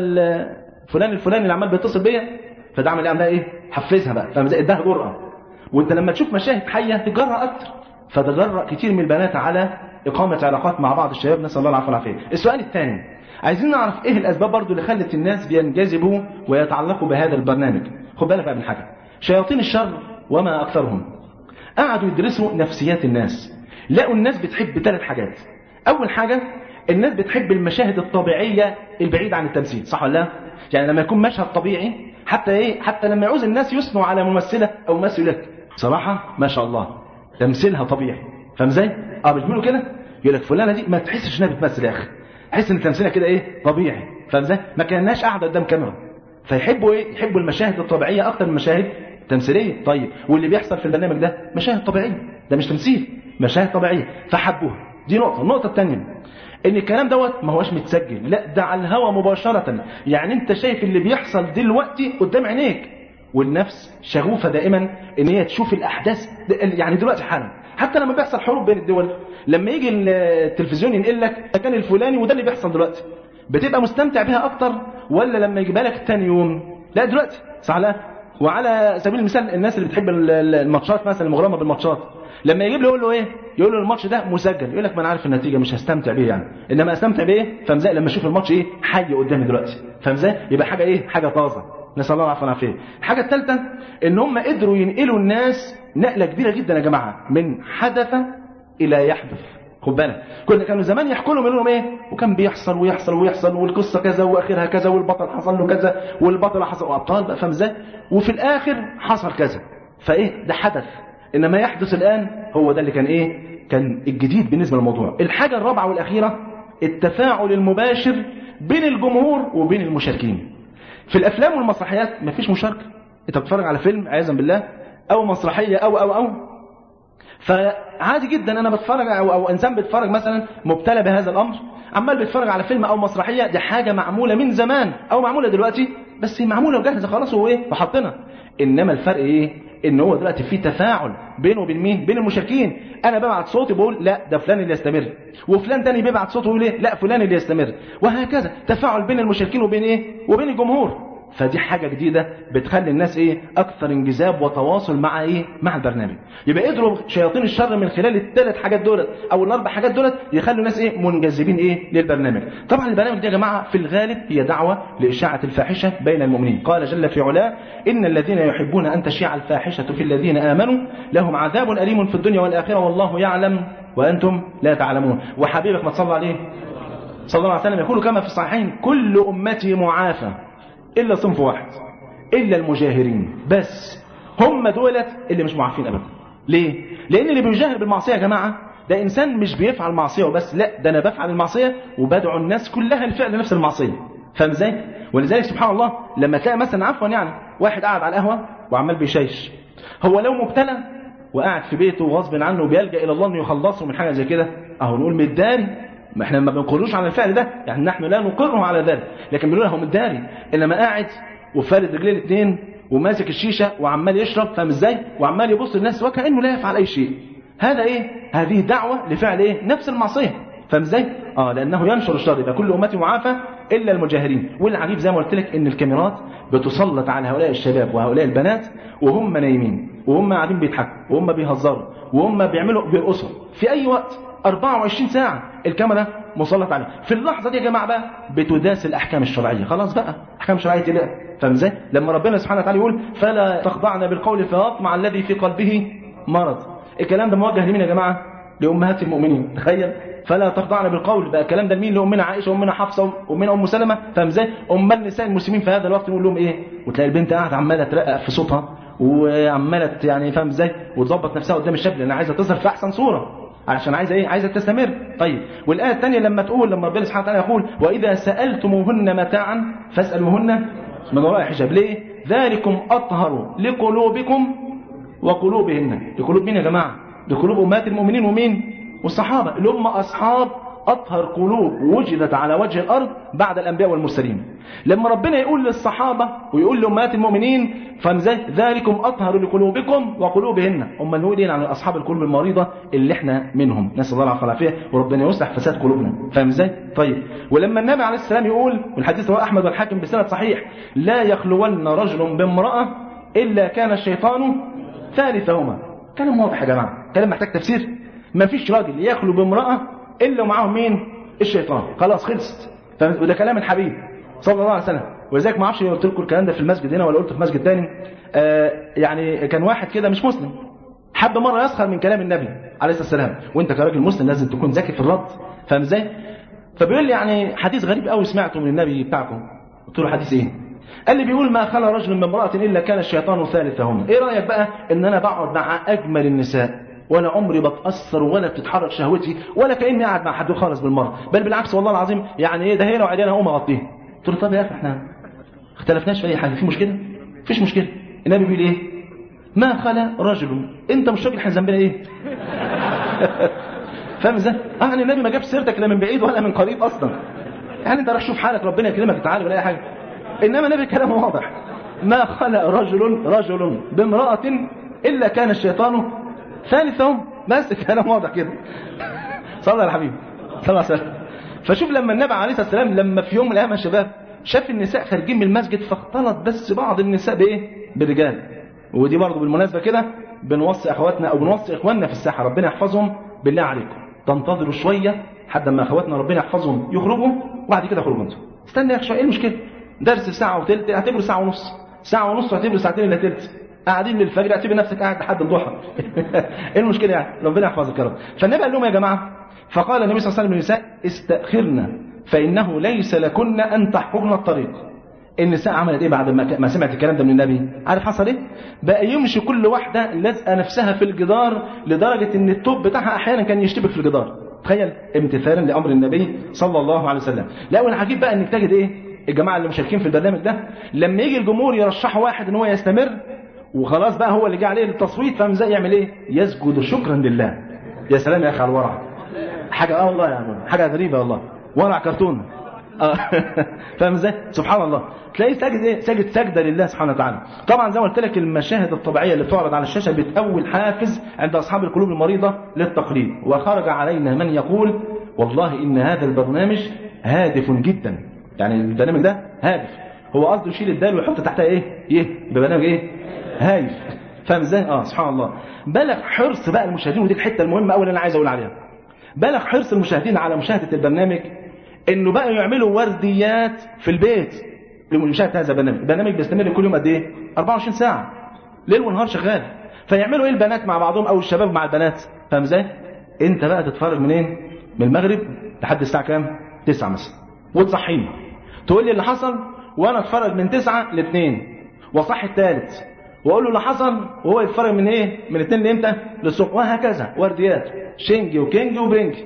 فلان الفلاني اللي عمال بيتصل بيا فده عمل ايه ايه حفزها بقى فاهم ازاي اداها جرأه وانت لما تشوف مشاهد حيه تتجرأ اكتر فتجرأ كتير من البنات على اقامه علاقات مع بعض الشباب نسال الله العافيه والعافيه السؤال الثاني عايزين نعرف ايه الاسباب برضو اللي خلت الناس بينجذبوا ويتعلقوا بهذا البرنامج خد بالك بقى من حاجه شياطين الشر وما اكثرهم قعدوا يدرسوا نفسيات الناس لقوا الناس بتحب ثلاث حاجات اول حاجه الناس بتحب المشاهد الطبيعيه البعيده عن التمثيل صح ولا لا يعني لما يكون مشهد طبيعي حتى ايه حتى لما يعوز الناس يثنوا على ممثله او ممثل لك بصراحه ما شاء الله تمثيلها طبيعي فاهم ازاي اه مش بيقولوا كده يقول لك فلانه دي ما تحسش انها بتمثل يا اخي تحس ان تمثيلها كده ايه طبيعي فاهم ازاي ما كانهاش قاعده قدام كاميرا فيحبوا ايه يحبوا المشاهد الطبيعيه اكتر من المشاهد التمثيليه طيب واللي بيحصل في البرنامج ده مشاهد طبيعيه ده مش تمثيل مشاهد طبيعيه فحبوها دي نقطه النقطه الثانيه ان الكلام دوت ما هوش متسجل لا ده على الهوا مباشره يعني انت شايف اللي بيحصل دلوقتي قدام عينيك والنفس شغوفه دائما ان هي تشوف الاحداث يعني دلوقتي حالا حتى لما بيحصل حروب بين الدول لما يجي التلفزيون ينقل لك المكان الفلاني وده اللي بيحصل دلوقتي بتبقى مستمتع بيها اكتر ولا لما يجيبها لك تاني يوم لا دلوقتي صح لا وعلى سبيل المثال الناس اللي بتحب الماتشات مثلا المغرمه بالماتشات لما يجيب له يقول له ايه يقول له الماتش ده مسجل يقول لك ما انا عارف النتيجه مش هستمتع بيه يعني انما استمتع بايه فاهم ازاي لما اشوف الماتش ايه حي قدامي دلوقتي فاهم ازاي يبقى حاجه ايه حاجه طازه نسال الله العافيه والعافيه الحاجه الثالثه ان هم قدروا ينقلوا الناس نقله كبيره جدا يا جماعه من حدث الى يحدث خد بالك كنا كانوا زمان يحكوا لهم لهم ايه وكان بيحصل ويحصل ويحصل والقصه كذا واخرها كذا والبطل حصل له كذا والبطل حصل وابطال بقى فاهم ازاي وفي الاخر حصل كذا فايه ده حدث انما يحدث الان هو ده اللي كان ايه كان الجديد بالنسبه للموضوع الحاجه الرابعه والاخيره التفاعل المباشر بين الجمهور وبين المشاركين في الافلام والمسرحيات مفيش مشاركه انت بتتفرج على فيلم عياذا بالله او مسرحيه او او او فعادي جدا انا بتفرج او, أو انسان بيتفرج مثلا مبتلى بهذا الامر عمال بيتفرج على فيلم او مسرحيه دي حاجه معموله من زمان او معموله دلوقتي بس هي معموله وجاهزه خلاص هو ايه وحاطينها انما الفرق ايه ان هو دلوقتي في تفاعل بينه وبين مين بين المشاركين انا ببعت صوتي بقول لا ده فلان اللي يستمر وفلان تاني بيبعت صوته ويقول ايه لا فلان اللي يستمر وهكذا تفاعل بين المشاركين وبين ايه وبين الجمهور فدي حاجة جديدة بتخلي الناس ايه اكثر انجذاب وتواصل مع ايه مع البرنامج يبقى قدروا شياطين الشر من خلال الثلاث حاجات دولت او الاربع حاجات دولت يخلوا الناس ايه منجذبين ايه للبرنامج طبعا البرنامج دي يا جماعة في الغالب هي دعوة لإشاعة الفاحشة بين المؤمنين قال جل في علاه إن الذين يحبون أن تشيع الفاحشة في الذين آمنوا لهم عذاب أليم في الدنيا والآخرة والله يعلم وأنتم لا تعلمون وحبيبك ما تصلى عليه صلى الله عليه وسلم يقول كما في الصحيحين كل أمتي معافى إلا صنف واحد إلا المجاهرين بس هم دولت اللي مش معافين أبدا ليه؟ لأن اللي بيجاهر بالمعصية يا جماعة ده إنسان مش بيفعل معصية وبس لا ده أنا بفعل المعصية وبدعو الناس كلها لفعل نفس المعصية فاهم ازاي؟ ولذلك سبحان الله لما تلاقي مثلا عفوا يعني واحد قاعد على القهوة وعمال بيشيش هو لو مبتلى وقاعد في بيته غصب عنه وبيلجأ إلى الله إنه يخلصه من حاجة زي كده أهو نقول متداري ما احنا ما بنقولوش على الفعل ده يعني نحن لا نقره على ذلك لكن بنقول هو متداري انما قاعد وفارد رجليه الاثنين وماسك الشيشه وعمال يشرب فاهم ازاي وعمال يبص للناس وكانه لا يفعل اي شيء هذا ايه هذه دعوه لفعل ايه نفس المعصيه فاهم ازاي اه لانه ينشر الشر يبقى كل امتي معافى الا المجاهرين والعجيب زي ما قلت لك ان الكاميرات بتسلط على هؤلاء الشباب وهؤلاء البنات وهم نايمين وهم قاعدين بيضحكوا وهم بيهزروا وهم بيعملوا بيرقصوا في اي وقت 24 ساعة الكاميرا مسلط عليه في اللحظة دي يا جماعة بقى بتداس الأحكام الشرعية خلاص بقى أحكام شرعية لا فاهم ازاي لما ربنا سبحانه وتعالى يقول فلا تخضعن بالقول فيطمع الذي في قلبه مرض الكلام ده موجه لمين يا جماعة لأمهات المؤمنين تخيل فلا تخضعن بالقول بقى الكلام ده لمين لأمنا عائشة وأمنا حفصة وأمنا أم سلمة فاهم ازاي أم النساء المسلمين في هذا الوقت نقول لهم إيه وتلاقي البنت قاعدة عمالة ترقق في صوتها وعمالة يعني فاهم ازاي وتظبط نفسها قدام الشاب لأنها عايزة تظهر في أحسن صورة علشان عايزه ايه عايزه تستمر طيب والايه الثانيه لما تقول لما ربنا سبحانه وتعالى يقول واذا سالتموهن متاعا فاسالوهن من وراء حجاب ليه ذلكم اطهر لقلوبكم وقلوبهن لقلوب مين يا جماعه لقلوب امهات المؤمنين ومين والصحابه اللي هم اصحاب أطهر قلوب وجدت على وجه الأرض بعد الأنبياء والمرسلين لما ربنا يقول للصحابة ويقول لأمهات المؤمنين فمزاي ذلكم أطهر لقلوبكم وقلوبهن هم نقول إيه عن أصحاب القلوب المريضة اللي احنا منهم نسأل الله العافية والعافية وربنا يصلح فساد قلوبنا فاهم ازاي؟ طيب ولما النبي عليه السلام يقول والحديث رواه أحمد والحاكم بسند صحيح لا يخلون رجل بامرأة إلا كان الشيطان ثالثهما كلام واضح يا جماعة كلام محتاج تفسير ما فيش راجل يخلو بامرأة إلا ومعاهم مين الشيطان خلاص خلصت وده كلام الحبيب صلى الله عليه وسلم ولذلك ما اعرفش قلت لكم الكلام ده في المسجد هنا ولا قلت في مسجد تاني آه يعني كان واحد كده مش مسلم حب مره يسخر من كلام النبي عليه الصلاه والسلام وانت كراجل مسلم لازم تكون ذكي في الرد فاهم ازاي فبيقول لي يعني حديث غريب قوي سمعته من النبي بتاعكم قلت له حديث ايه قال لي بيقول ما خلى رجل من امراه الا كان الشيطان ثالثهما ايه رايك بقى ان انا بقعد مع اجمل النساء ولا عمري بتأثر ولا بتتحرك شهوتي ولا كأني قاعد مع حد خالص بالمرة بل بالعكس والله العظيم يعني ايه ده هي لو عدينا هقوم اغطيها قلت له طب يا اخي احنا اختلفناش في اي حاجه في مشكله مفيش مشكله النبي بيقول ايه ما خلا رجل انت مش راجل احنا ذنبنا ايه فاهم ازاي اه يعني النبي ما جابش سيرتك لا من بعيد ولا من قريب اصلا يعني انت راح شوف حالك ربنا يكرمك تعالى ولا اي حاجه انما النبي كلامه واضح ما خلا رجل رجل بامراه الا كان الشيطان ثالثهم بس كلام واضح كده صلى على الحبيب صلى الله عليه وسلم فشوف لما النبي عليه الصلاه والسلام لما في يوم من الايام يا شباب شاف النساء خارجين من المسجد فاختلط بس بعض النساء بايه بالرجال ودي برضه بالمناسبه كده بنوصي اخواتنا او بنوصي اخواننا في الساحه ربنا يحفظهم بالله عليكم تنتظروا شويه لحد ما اخواتنا ربنا يحفظهم يخرجوا وبعد كده اخرجوا انتوا استنى يا اخي شويه ايه المشكله درس في ساعه وثلث اعتبره ساعه ونص ساعه ونص واعتبره ساعتين الا ثلث قاعدين للفجر اعتبر نفسك قاعد لحد الضحى ايه المشكله يعني ربنا يحفظك يا رب فالنبي قال لهم يا جماعه فقال النبي صلى الله عليه وسلم للنساء استأخرنا فإنه ليس لكن أن تحفظن الطريق النساء عملت ايه بعد ما سمعت الكلام ده من النبي عارف حصل ايه بقى يمشي كل واحده لازقه نفسها في الجدار لدرجه ان التوب بتاعها احيانا كان يشتبك في الجدار تخيل امتثالا لامر النبي صلى الله عليه وسلم لا والعجيب بقى انك تجد ايه الجماعه اللي مشاركين في البرنامج ده لما يجي الجمهور يرشحوا واحد ان هو يستمر وخلاص بقى هو اللي جه عليه التصويت فاهم ازاي يعمل ايه يسجد شكرا لله يا سلام يا اخي على الورع حاجه اه والله يعني حاجه غريبه والله ورع كرتون آه. فاهم ازاي سبحان الله تلاقيه ساجد ايه ساجد سجده لله سبحانه وتعالى طبعا زي ما قلت لك المشاهد الطبيعيه اللي بتعرض على الشاشه بتأول حافز عند اصحاب القلوب المريضه للتقليد وخرج علينا من يقول والله ان هذا البرنامج هادف جدا يعني البرنامج ده هادف هو قصده يشيل الدال ويحط تحتها ايه ايه ببرنامج ايه هايف فاهم ازاي اه سبحان الله بلغ حرص بقى المشاهدين ودي الحته المهمه قوي اللي انا عايز اقول عليها بلغ حرص المشاهدين على مشاهده البرنامج انه بقى يعملوا ورديات في البيت لمشاهده هذا البرنامج البرنامج بيستمر كل يوم قد ايه 24 ساعه ليل ونهار شغال فيعملوا ايه البنات مع بعضهم او الشباب مع البنات فاهم ازاي انت بقى تتفرج منين من المغرب لحد الساعه كام 9 مثلا وتصحيني تقول لي اللي حصل وانا اتفرج من 9 ل 2 واصحي الثالث واقول له اللي حصل وهو يتفرج من ايه من 2 لامتى للصبح وهكذا ورديات شنجي وكينجي وبرنجي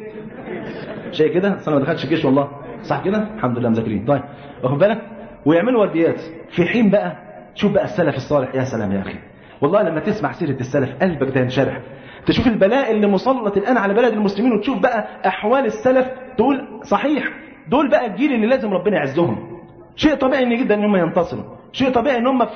شيء كده اصل انا ما دخلتش الجيش والله صح كده الحمد لله مذاكرين طيب واخد بالك ويعملوا ورديات في حين بقى شوف بقى السلف الصالح يا سلام يا اخي والله لما تسمع سيره السلف قلبك ده ينشرح تشوف البلاء اللي مسلط الان على بلد المسلمين وتشوف بقى احوال السلف تقول صحيح دول بقى الجيل اللي لازم ربنا يعزهم شيء طبيعي جدا ان هم ينتصروا شيء طبيعي ان هم في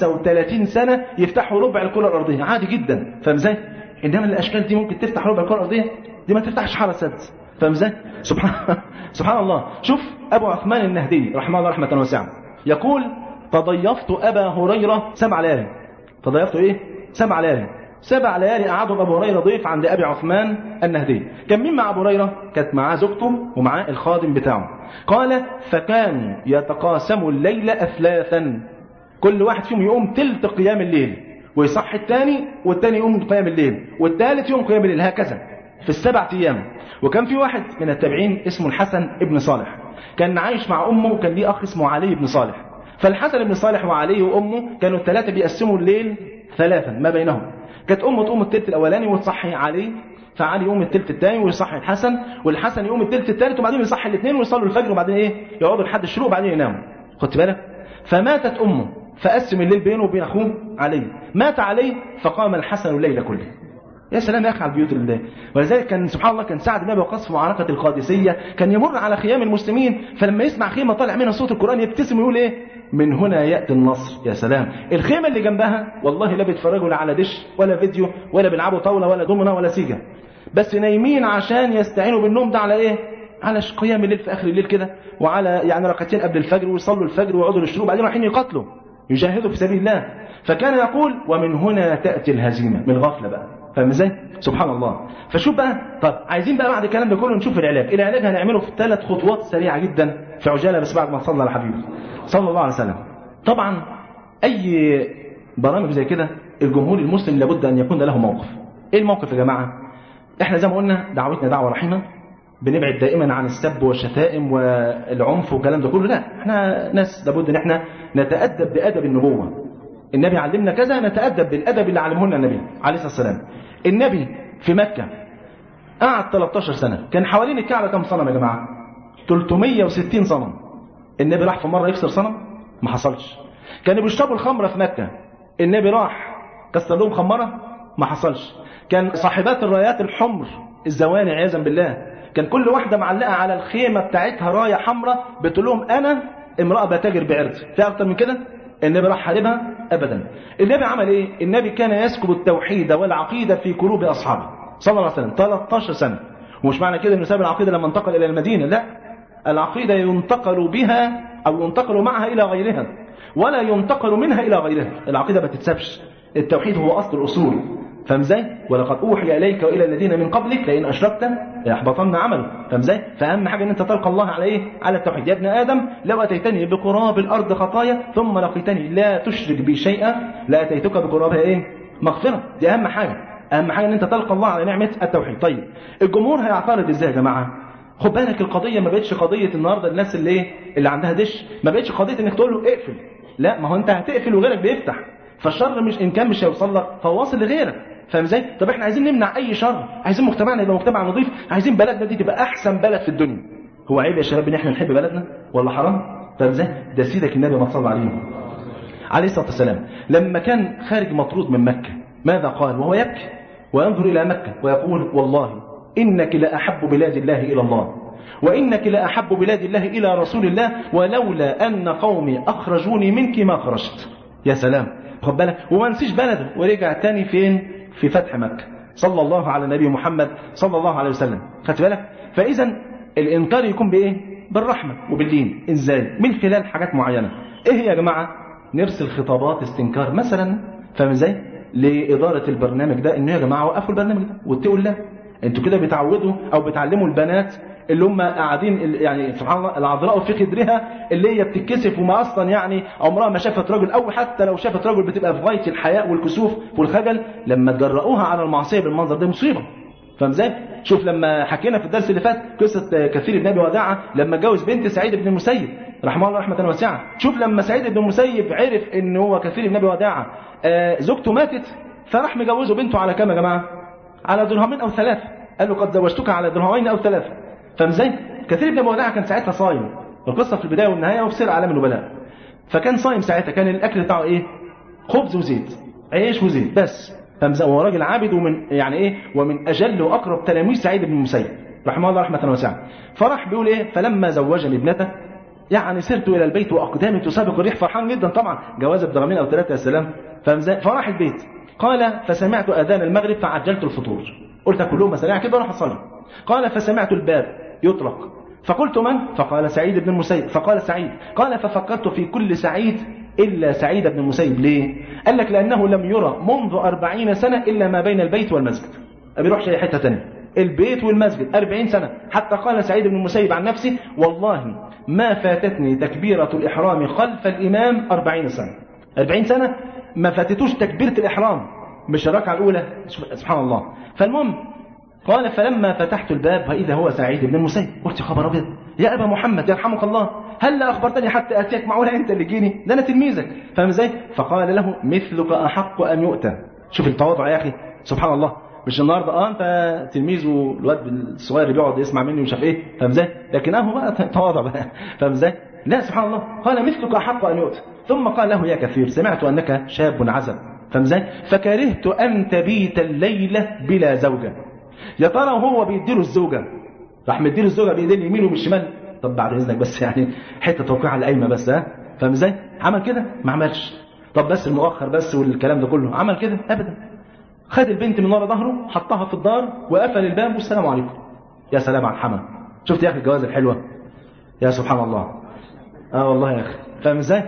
35 سنه يفتحوا ربع الكره الارضيه عادي جدا فاهم ازاي انما الاشكال دي ممكن تفتح ربع الكره الارضيه دي ما تفتحش حاره سادس فاهم ازاي سبحان سبحان الله شوف ابو عثمان النهدي رحمه الله رحمه واسعه يقول تضيفت ابا هريره سبع ليالي تضيفت ايه سبع ليالي سبع ليالي قعدوا ابو هريره ضيف عند ابي عثمان النهدي كان مين مع ابو هريره كانت معاه زوجته ومعاه الخادم بتاعه قال فكانوا يتقاسموا الليل اثلاثا كل واحد فيهم يقوم تلت قيام الليل ويصحي الثاني والثاني يقوم قيام الليل والثالث يقوم قيام الليل هكذا في السبع ايام وكان في واحد من التابعين اسمه الحسن ابن صالح كان عايش مع امه وكان ليه اخ اسمه علي بن صالح فالحسن بن صالح وعلي وامه كانوا الثلاثه بيقسموا الليل ثلاثا ما بينهم كانت امه تقوم الثلث الاولاني وتصحي علي فعلي يقوم الثلث الثاني ويصحي الحسن والحسن يقوم الثلث الثالث وبعدين يصحي الاثنين ويصلوا الفجر وبعدين ايه يقعدوا لحد الشروق وبعدين يناموا خدت بالك فماتت امه فقسم الليل بينه وبين اخوه علي مات علي فقام الحسن الليل كله يا سلام يا اخي على البيوت اللي ولذلك كان سبحان الله كان سعد بن ابي وقاص في معركه القادسيه كان يمر على خيام المسلمين فلما يسمع خيمه طالع منها صوت القران يبتسم ويقول ايه من هنا ياتي النصر يا سلام الخيمه اللي جنبها والله لا بيتفرجوا لا على دش ولا فيديو ولا بيلعبوا طاوله ولا دومنا ولا سيجا بس نايمين عشان يستعينوا بالنوم ده على ايه على قيام الليل في اخر الليل كده وعلى يعني ركعتين قبل الفجر ويصلوا الفجر ويقعدوا للشروق وبعدين رايحين يقاتلوا يجاهدوا في سبيل الله فكان يقول ومن هنا تاتي الهزيمه من الغفله بقى فاهم ازاي سبحان الله فشوف بقى طب عايزين بقى بعد الكلام ده كله نشوف العلاج العلاج هنعمله في ثلاث خطوات سريعه جدا في عجاله بس بعد ما صلى على حبيبه صلى الله عليه وسلم طبعا اي برامج زي كده الجمهور المسلم لابد ان يكون له موقف ايه الموقف يا جماعه احنا زي ما قلنا دعوتنا دعوه رحيمه بنبعد دائما عن السب والشتائم والعنف والكلام ده كله لا احنا ناس لابد ان احنا نتادب بادب النبوه النبي علمنا كذا نتادب بالادب اللي علمه لنا النبي عليه الصلاه والسلام النبي في مكه قعد 13 سنه كان حوالين الكعبه كم صنم يا جماعه 360 صنم النبي راح في مره يكسر صنم ما حصلش كانوا بيشربوا الخمره في مكه النبي راح كسر لهم خمره ما حصلش كان صاحبات الرايات الحمر الزواني عياذا بالله كان كل واحده معلقه على الخيمه بتاعتها رايه حمراء بتقول لهم انا امراه بتاجر بعرض في اكتر من كده النبي راح حاربها ابدا النبي عمل ايه النبي كان يسكب التوحيد والعقيده في قلوب اصحابه صلى الله عليه وسلم 13 سنه ومش معنى كده انه ساب العقيده لما انتقل الى المدينه لا العقيده ينتقل بها او ينتقل معها الى غيرها ولا ينتقل منها الى غيرها العقيده ما تتسابش التوحيد هو اصل الاصول فاهم ازاي؟ ولقد اوحي اليك والى الذين من قبلك لئن اشركت ليحبطن عملك، فاهم ازاي؟ فاهم حاجه ان انت تلقى الله على ايه؟ على التوحيد، يا ابن ادم لو اتيتني بقراب الارض خطايا ثم لقيتني لا تشرك بي شيئا لاتيتك بقرابها ايه؟ مغفره، دي اهم حاجه، اهم حاجه ان انت تلقى الله على نعمه التوحيد، طيب الجمهور هيعترض ازاي يا جماعه؟ خد بالك القضيه ما بقتش قضيه النهارده الناس اللي ايه؟ اللي عندها دش، ما بقتش قضيه انك تقول له اقفل، لا ما هو انت هتقفل وغيرك بيفتح، فالشر مش ان كان مش هيوصل لك فهو واصل لغيرك فاهم ازاي طب احنا عايزين نمنع اي شر عايزين مجتمعنا يبقى مجتمع نظيف عايزين بلدنا دي تبقى احسن بلد في الدنيا هو عيب يا شباب ان احنا نحب بلدنا ولا حرام طب ازاي ده سيدك النبي ما صلى عليه عليه الصلاه والسلام لما كان خارج مطرود من مكه ماذا قال وهو يبكي وينظر الى مكه ويقول والله انك لاحب بلاد الله الى الله وإنك لأحب بلاد الله إلى رسول الله ولولا أن قومي أخرجوني منك ما خرجت يا سلام خد بالك وما نسيش بلده ورجع تاني فين في فتح مكة صلى الله على النبي محمد صلى الله عليه وسلم خدت بالك فإذا الإنكار يكون بإيه بالرحمة وبالدين إزاي من خلال حاجات معينة إيه هي يا جماعة نرسل خطابات استنكار مثلا فاهم ازاي لإدارة البرنامج ده إنه يا جماعة وقفوا البرنامج ده واتقوا الله انتوا كده بتعودوا او بتعلموا البنات اللي هم قاعدين يعني سبحان الله العذراء في خدرها اللي هي بتتكسف وما اصلا يعني عمرها ما شافت رجل او حتى لو شافت رجل بتبقى في غايه الحياء والكسوف والخجل لما تجرؤوها على المعصيه بالمنظر ده مصيبه فاهم ازاي؟ شوف لما حكينا في الدرس اللي فات قصه كثير بن ابي وداعه لما اتجوز بنت سعيد بن المسيب رحمه الله رحمه واسعه شوف لما سعيد بن المسيب عرف ان هو كثير بن ابي وداعه آه زوجته ماتت فراح مجوزه بنته على كام يا جماعه؟ على درهمين او ثلاثه قال له قد زوجتك على درهمين او ثلاثه فاهم ازاي؟ كثير بن ابي وداعه كان ساعتها صايم القصه في البدايه والنهايه وفي سير اعلام النبلاء فكان صايم ساعتها كان الاكل بتاعه ايه؟ خبز وزيت عيش وزيت بس فاهم ازاي؟ وهو راجل عابد ومن يعني ايه؟ ومن اجل واقرب تلاميذ سعيد بن المسيب رحمه الله رحمه واسعه فراح بيقول ايه؟ فلما زوجني ابنته يعني سرت الى البيت واقدامي تسابق الريح فرحان جدا طبعا جواز بدرهمين او ثلاثه يا سلام فاهم ازاي؟ فراح البيت قال فسمعت اذان المغرب فعجلت الفطور قلت كلهم مسارع كده واروح اصلي قال فسمعت الباب يطرق فقلت من فقال سعيد بن المسيب فقال سعيد قال ففكرت في كل سعيد إلا سعيد بن المسيب ليه قال لك لأنه لم يرى منذ أربعين سنة إلا ما بين البيت والمسجد ما بيروحش أي حتة تانية البيت والمسجد أربعين سنة حتى قال سعيد بن المسيب عن نفسه والله ما فاتتني تكبيرة الإحرام خلف الإمام أربعين سنة أربعين سنة ما فاتتوش تكبيرة الإحرام مش الركعة الأولى سبحان الله فالمهم قال فلما فتحت الباب وإذا هو سعيد بن المسيب قلت يا خبر أبيض يا أبا محمد يرحمك الله هل لا أخبرتني حتى أتيك معقولة أنت اللي جيني ده أنا تلميذك فاهم إزاي فقال له مثلك أحق أن يؤتى شوف التواضع يا أخي سبحان الله مش النهارده اه انت تلميذ والواد الصغير اللي بيقعد يسمع مني ومش عارف ايه فاهم ازاي لكن اهو بقى تواضع بقى فاهم ازاي لا سبحان الله قال مثلك احق ان يؤتى ثم قال له يا كثير سمعت انك شاب عزب فاهم ازاي فكرهت ان تبيت الليله بلا زوجه يا ترى وهو بيديله الزوجه راح مديله الزوجه بايدين اليمين وبالشمال طب بعد اذنك بس يعني حته توقيع على القايمه بس ها فاهم ازاي عمل كده ما عملش طب بس المؤخر بس والكلام ده كله عمل كده ابدا خد البنت من ورا ظهره حطها في الدار وقفل الباب والسلام عليكم يا سلام على الحمى شفت يا اخي الجواز الحلوه يا سبحان الله اه والله يا اخي فاهم ازاي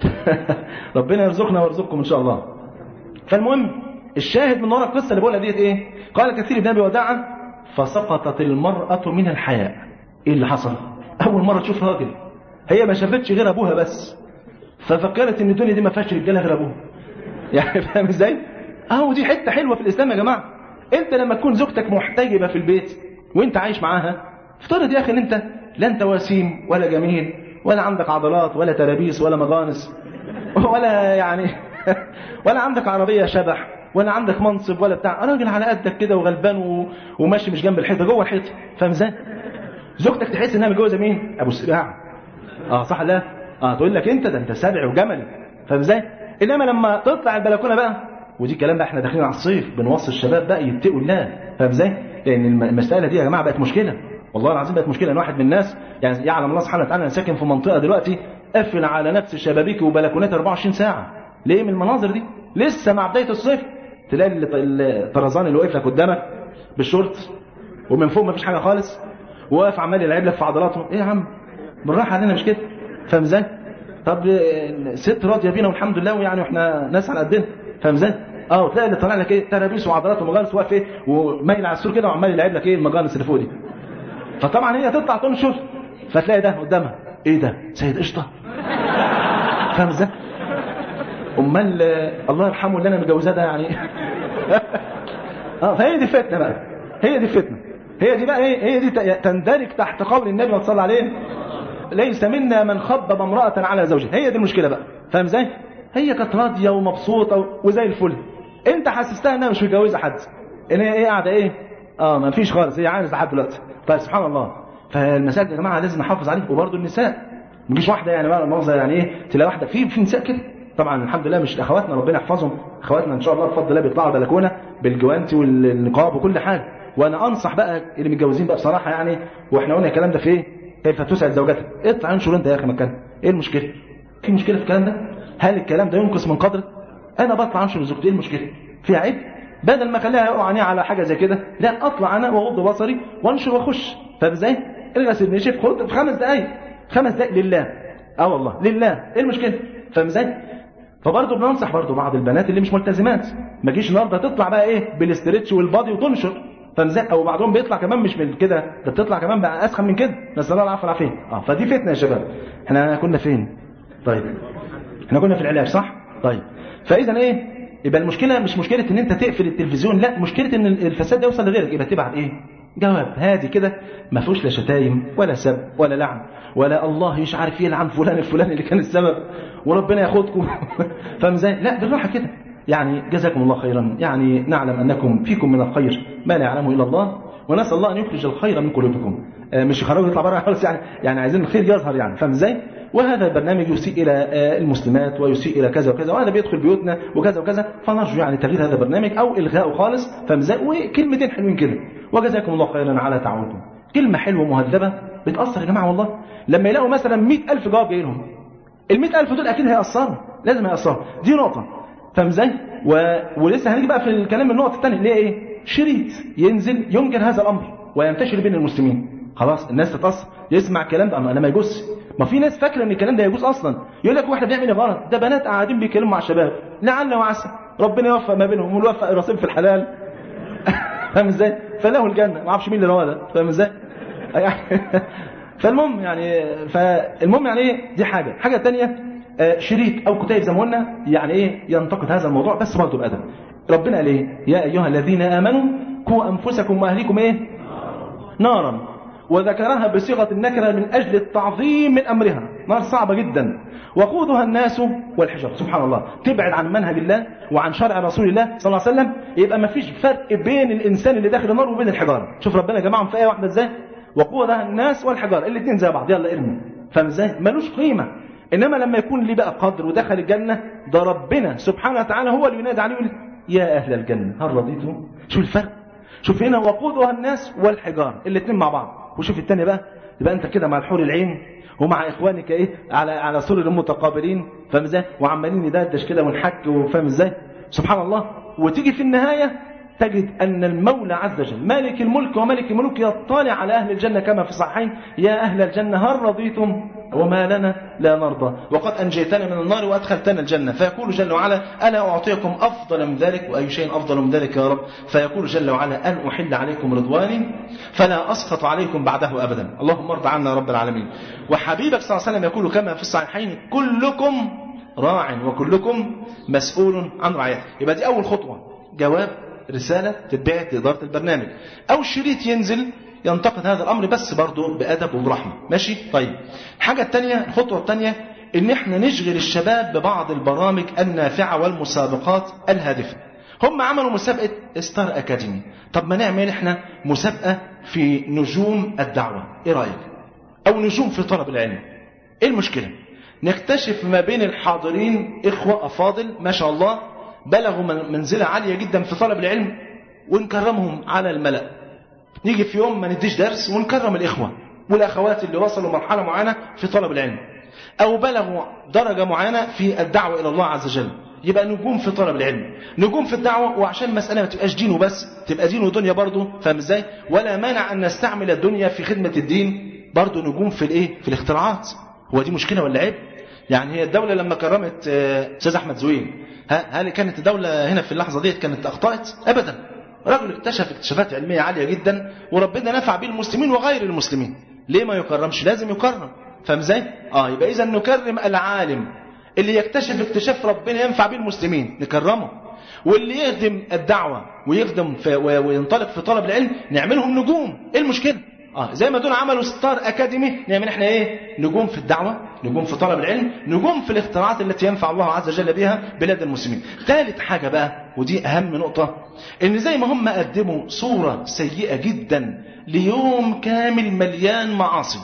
ربنا يرزقنا ويرزقكم ان شاء الله فالمهم الشاهد من ورا القصه اللي بقولها ديت ايه قال كثير بن ابي وداعه فسقطت المراه من الحياء ايه اللي حصل اول مره تشوف راجل هي ما شافتش غير ابوها بس ففكرت ان الدنيا دي ما فيهاش رجاله غير ابوها يعني فاهم ازاي اهو دي حته حلوه في الاسلام يا جماعه انت لما تكون زوجتك محتجبه في البيت وانت عايش معاها افترض يا اخي ان انت لا انت وسيم ولا جميل ولا عندك عضلات ولا ترابيس ولا مغانس ولا يعني ولا عندك عربيه شبح ولا عندك منصب ولا بتاع راجل على قدك كده وغلبان و... وماشي مش جنب الحيطه جوه الحيطه فاهم ازاي زوجتك تحس انها متجوزه مين ابو السباع اه صح لا اه تقول لك انت ده انت سبع وجمل فاهم ازاي انما لما تطلع البلكونه بقى ودي كلام بقى احنا داخلين على الصيف بنوصي الشباب بقى يتقوا الله فاهم ازاي لان المساله دي يا جماعه بقت مشكله والله العظيم بقت مشكله ان واحد من الناس يعني يعلم الله سبحانه وتعالى انا ساكن في منطقه دلوقتي قفل على نفس الشبابيك وبلكونات 24 ساعه ليه من المناظر دي لسه مع بدايه الصيف تلاقي الطرزان اللي واقف لك قدامك بالشورت ومن فوق ما فيش حاجه خالص وواقف عمال يلعب لك في عضلاته ايه يا عم بالراحه علينا مش كده فاهم ازاي طب ست راضيه بينا والحمد لله ويعني واحنا ناس على قدنا فاهم ازاي اه وتلاقي اللي طالع لك ايه ترابيس وعضلات ومجانس واقف ايه ومايل على السور كده وعمال يلعب لك ايه المجانس اللي فوق دي فطبعا هي تطلع تنشر فتلاقي ده قدامها ايه ده سيد قشطه فاهم ازاي امال الله يرحمه اللي انا متجوزاه ده يعني اه فهي دي الفتنه بقى هي دي الفتنه هي دي بقى ايه هي دي تندرج تحت قول النبي صلى الله عليه ليس منا من خبب امراه على زوجها هي دي المشكله بقى فاهم ازاي هي كانت راضيه ومبسوطه وزي الفل انت حسستها انها مش متجوزه حد ان هي ايه قاعده ايه اه ما فيش خالص هي عايزه لحد دلوقتي طيب سبحان الله فالمساجد يا جماعه لازم نحافظ عليه وبرده النساء مش واحده يعني بقى مؤاخذه يعني ايه تلاقي واحده في في نساء كده طبعا الحمد لله مش اخواتنا ربنا يحفظهم اخواتنا ان شاء الله بفضل الله بيطلعوا البلكونه بالجوانتي والنقاب وكل حاجه وانا انصح بقى اللي متجوزين بقى بصراحه يعني واحنا قلنا الكلام ده في ايه كيف تسعد زوجتك اطلع انشر انت يا اخي مكان ايه المشكله في مشكله في الكلام ده هل الكلام ده ينقص من قدرك انا بطلع انشر زوجتي ايه المشكله فيها عيب بدل ما اخليها يقع عينيها على حاجه زي كده لا اطلع انا واغض بصري وانشر واخش فاهم ازاي اغسل نشف خد في خمس دقائق خمس دقائق لله اه والله لله ايه المشكله فاهم ازاي فبرضه بننصح برضه بعض البنات اللي مش ملتزمات ما تجيش النهارده تطلع بقى ايه بالاسترتش والبادي وتنشر فاهم ازاي او بعضهم بيطلع كمان مش من كده ده بتطلع كمان بقى اسخن من كده نسال الله العافيه والعافيه اه فدي فتنه يا شباب احنا كنا فين طيب احنا كنا في العلاج صح طيب فاذا ايه يبقى المشكله مش مشكله ان انت تقفل التلفزيون لا مشكله ان الفساد ده يوصل لغيرك يبقى تبعت ايه جواب هادي كده ما فيهوش لا شتايم ولا سب ولا لعن ولا الله مش عارف يلعن فلان الفلاني اللي كان السبب وربنا ياخدكم فاهم ازاي لا بالراحه كده يعني جزاكم الله خيرا يعني نعلم انكم فيكم من الخير ما لا يعلمه الا الله ونسال الله ان يخرج الخير من قلوبكم آه مش يخرجوا يطلع بره خالص يعني يعني عايزين الخير يظهر يعني فاهم ازاي وهذا البرنامج يسيء الى آه المسلمات ويسيء الى كذا وكذا وهذا بيدخل بيوتنا وكذا وكذا فنرجو يعني تغيير هذا البرنامج او الغائه خالص فاهم ازاي وكلمتين حلوين كده وجزاكم الله خيرا على تعاونكم كلمه حلوه مهذبه بتاثر يا جماعه والله لما يلاقوا مثلا 100000 جواب جاي لهم ال 100000 دول اكيد هيأثروا لازم هيأثروا دي نقطه فاهم ازاي و... ولسه هنيجي بقى في الكلام النقطه الثانيه اللي هي ايه شريط ينزل ينكر هذا الامر وينتشر بين المسلمين خلاص الناس تتاثر يسمع الكلام ده انا ما يجوز ما في ناس فاكره ان الكلام ده يجوز اصلا يقول لك واحنا بنعمل غلط ده بنات قاعدين بيتكلموا مع شباب لعل وعسى ربنا يوفق ما بينهم ويوفق الرصيد في الحلال فاهم ازاي فله الجنه ما اعرفش مين اللي رواه ده فاهم ازاي فالمهم يعني فالمهم يعني ايه دي حاجه حاجه ثانيه شريط او كتيب زي ما قلنا يعني ايه ينتقد هذا الموضوع بس برضه بادب ربنا قال ايه يا ايها الذين امنوا قوا انفسكم واهليكم ايه نارا وذكرها بصيغه النكره من اجل التعظيم من امرها نار صعبه جدا وقودها الناس والحجر سبحان الله تبعد عن منهج الله وعن شرع رسول الله صلى الله عليه وسلم يبقى ما فيش فرق بين الانسان اللي داخل النار وبين الحجاره شوف ربنا جمعهم في ايه واحده ازاي وقودها الناس والحجاره الاثنين زي بعض يلا ارمي فاهم ازاي ملوش قيمه انما لما يكون ليه بقى قدر ودخل الجنه ده ربنا سبحانه وتعالى هو اللي ينادي عليه ويقول يا اهل الجنه هل رضيتم شوف الفرق شوف هنا وقودها الناس والحجاره الاثنين مع بعض وشوف الثاني بقى يبقى انت كده مع الحور العين ومع اخوانك ايه على على سرر متقابلين فاهم ازاي وعمالين ندردش كده ونحك وفاهم ازاي سبحان الله وتيجي في النهايه تجد أن المولى عز وجل مالك الملك وملك الملوك يطلع على أهل الجنة كما في الصحيحين يا أهل الجنة هل رضيتم وما لنا لا نرضى وقد أنجيتنا من النار وأدخلتنا الجنة فيقول جل وعلا ألا أعطيكم أفضل من ذلك وأي شيء أفضل من ذلك يا رب فيقول جل وعلا أن أحل عليكم رضواني فلا أسخط عليكم بعده أبدا اللهم ارضى عنا يا رب العالمين وحبيبك صلى الله عليه وسلم يقول كما في الصحيحين كلكم راع وكلكم مسؤول عن رعيته يبقى دي أول خطوة جواب رسالة تتبعت لإدارة البرنامج أو شريط ينزل ينتقد هذا الأمر بس برضه بأدب وبرحمة ماشي طيب الحاجة الثانية الخطوة الثانية إن إحنا نشغل الشباب ببعض البرامج النافعة والمسابقات الهادفة هم عملوا مسابقة ستار أكاديمي طب ما نعمل إحنا مسابقة في نجوم الدعوة إيه رأيك أو نجوم في طلب العلم إيه المشكلة نكتشف ما بين الحاضرين إخوة أفاضل ما شاء الله بلغوا منزلة عالية جدا في طلب العلم ونكرمهم على الملأ نيجي في يوم ما نديش درس ونكرم الإخوة والأخوات اللي وصلوا مرحلة معينة في طلب العلم أو بلغوا درجة معينة في الدعوة إلى الله عز وجل يبقى نجوم في طلب العلم نجوم في الدعوة وعشان المسألة ما تبقاش دين وبس تبقى دين ودنيا برضه فاهم ازاي ولا مانع أن نستعمل الدنيا في خدمة الدين برضه نجوم في الايه في الاختراعات هو دي مشكلة ولا عيب يعني هي الدولة لما كرمت أستاذ أحمد زويل هل كانت الدولة هنا في اللحظة ديت كانت أخطأت أبدا رجل اكتشف اكتشافات علمية عالية جدا وربنا نفع به المسلمين وغير المسلمين ليه ما يكرمش لازم يكرم فاهم ازاي اه يبقى اذا نكرم العالم اللي يكتشف اكتشاف ربنا ينفع به المسلمين نكرمه واللي يخدم الدعوة ويخدم في وينطلق في طلب العلم نعملهم نجوم ايه المشكلة اه زي ما دول عملوا ستار اكاديمي نعمل احنا ايه نجوم في الدعوه نجوم في طلب العلم نجوم في الاختراعات التي ينفع الله عز وجل بها بلاد المسلمين ثالث حاجه بقى ودي اهم نقطه ان زي ما هم قدموا صوره سيئه جدا ليوم كامل مليان معاصي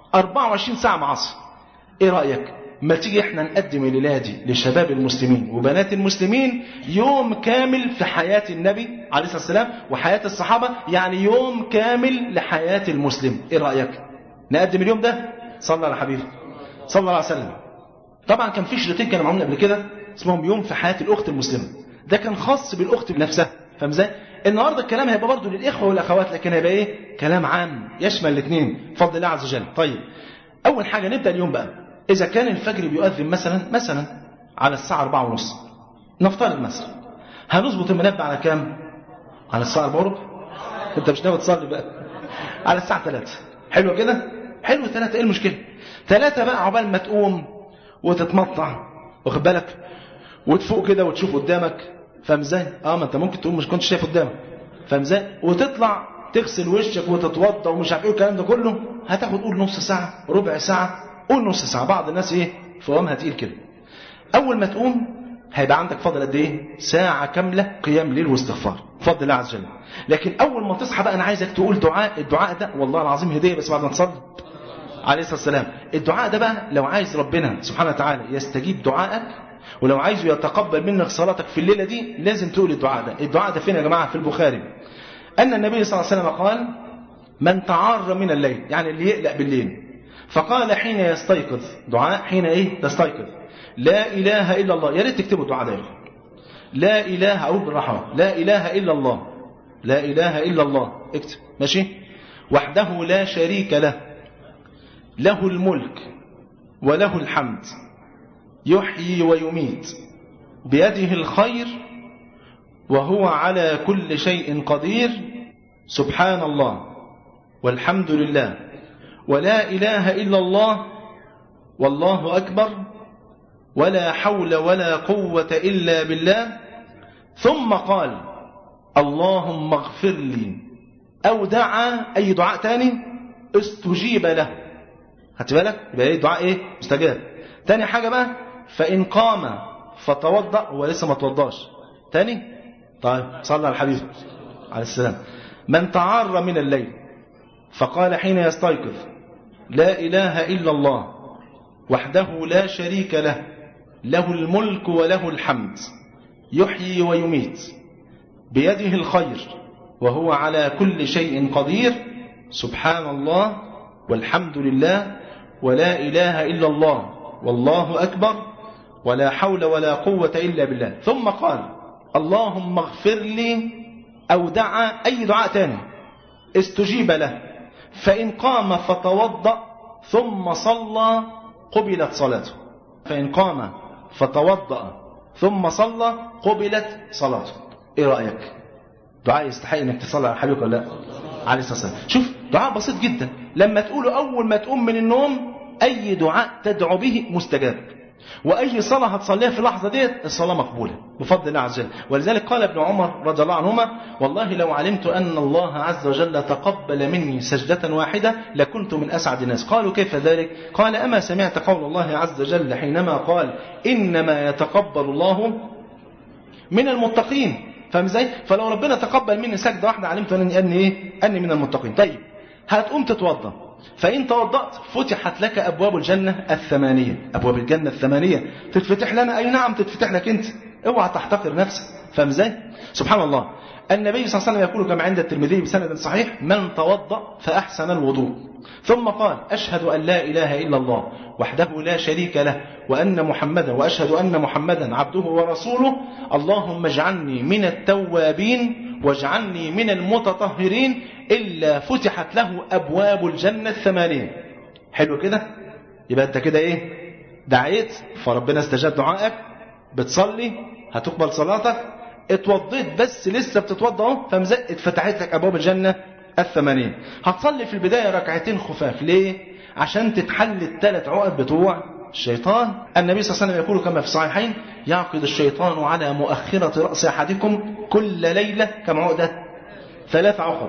24 ساعه معاصي ايه رايك ما تيجي احنا نقدم الليله دي لشباب المسلمين وبنات المسلمين يوم كامل في حياه النبي عليه الصلاه والسلام وحياه الصحابه يعني يوم كامل لحياه المسلم ايه رايك نقدم اليوم ده صلى على حبيبي صلى الله عليه وسلم طبعا كان في شريطين كانوا معمولين قبل كده اسمهم يوم في حياه الاخت المسلمه ده كان خاص بالاخت بنفسها فاهم ازاي النهارده الكلام هيبقى برضه للاخوه والاخوات لكن هيبقى ايه كلام عام يشمل الاثنين بفضل الله عز وجل طيب اول حاجه نبدا اليوم بقى إذا كان الفجر بيؤذن مثلا مثلا على الساعة أربعة ونص نفترض مثلا هنظبط المنبه على كام؟ على الساعة أربعة وربع أنت مش ناوي تصلي بقى على الساعة ثلاثة حلو كده؟ حلو ثلاثة إيه المشكلة؟ ثلاثة بقى عقبال ما تقوم وتتمطع واخد بالك وتفوق كده وتشوف قدامك فاهم ازاي؟ اه ما انت ممكن تقوم مش كنتش شايف قدامك فاهم ازاي؟ وتطلع تغسل وشك وتتوضا ومش عارف ايه الكلام ده كله هتاخد قول نص ساعه ربع ساعه قول نص ساعة بعض الناس ايه فوامها تقيل كده اول ما تقوم هيبقى عندك فضل قد ايه ساعة كاملة قيام ليل واستغفار بفضل الله عز وجل لكن اول ما تصحى بقى انا عايزك تقول دعاء الدعاء ده والله العظيم هدية بس بعد ما تصلي عليه الصلاة والسلام الدعاء ده بقى لو عايز ربنا سبحانه وتعالى يستجيب دعائك ولو عايزه يتقبل منك صلاتك في الليلة دي لازم تقول الدعاء ده الدعاء ده فين يا جماعة في البخاري أن النبي صلى الله عليه وسلم قال من تعار من الليل يعني اللي يقلق بالليل فقال حين يستيقظ دعاء حين ايه تستيقظ لا اله الا الله يا ريت تكتبوا الدعاء ده لا اله اقول بالراحه لا اله الا الله لا اله الا الله اكتب ماشي وحده لا شريك له له الملك وله الحمد يحيي ويميت بيده الخير وهو على كل شيء قدير سبحان الله والحمد لله ولا إله إلا الله والله أكبر ولا حول ولا قوة إلا بالله ثم قال اللهم اغفر لي أو دعا أي دعاء تاني استجيب له هات بالك يبقى ايه دعاء ايه مستجاب تاني حاجة بقى فإن قام فتوضأ هو لسه ما توضاش تاني طيب صلى على الحبيب عليه السلام من تعار من الليل فقال حين يستيقظ لا إله إلا الله وحده لا شريك له له الملك وله الحمد يحيي ويميت بيده الخير وهو على كل شيء قدير سبحان الله والحمد لله ولا إله إلا الله والله أكبر ولا حول ولا قوة إلا بالله ثم قال اللهم اغفر لي أو دعا أي دعاء تاني استجيب له فإن قام فتوضأ ثم صلى قبلت صلاته فإن قام فتوضأ ثم صلى قبلت صلاته إيه رأيك دعاء يستحق انك تصلي على حبيبك ولا لا عليه الصلاه والسلام شوف دعاء بسيط جدا لما تقوله اول ما تقوم من النوم اي دعاء تدعو به مستجاب واي صلاه هتصليها في اللحظه ديت الصلاه مقبوله بفضل الله عز وجل ولذلك قال ابن عمر رضي الله عنهما والله لو علمت ان الله عز وجل تقبل مني سجده واحده لكنت من اسعد الناس قالوا كيف ذلك قال اما سمعت قول الله عز وجل حينما قال انما يتقبل الله من المتقين فاهم ازاي فلو ربنا تقبل مني سجده واحده علمت اني اني ايه اني من المتقين طيب هتقوم تتوضا فان توضات فتحت لك ابواب الجنه الثمانيه ابواب الجنه الثمانيه تتفتح لنا اي نعم تتفتح لك انت اوعى تحتقر نفسك فاهم ازاي سبحان الله النبي صلى الله عليه وسلم يقول كما عند الترمذي بسند صحيح من توضا فاحسن الوضوء ثم قال اشهد ان لا اله الا الله وحده لا شريك له وان محمدا واشهد ان محمدا عبده ورسوله اللهم اجعلني من التوابين واجعلني من المتطهرين الا فتحت له ابواب الجنه الثمانيه حلو كده يبقى انت كده ايه دعيت فربنا استجاب دعائك بتصلي هتقبل صلاتك اتوضيت بس لسه بتتوضا اهو فمزق اتفتحت لك ابواب الجنه الثمانيه هتصلي في البدايه ركعتين خفاف ليه عشان تتحل الثلاث عقد بتوع الشيطان النبي صلى الله عليه وسلم يقول كما في الصحيحين يعقد الشيطان على مؤخرة رأس أحدكم كل ليلة كم عقدة ثلاث عقد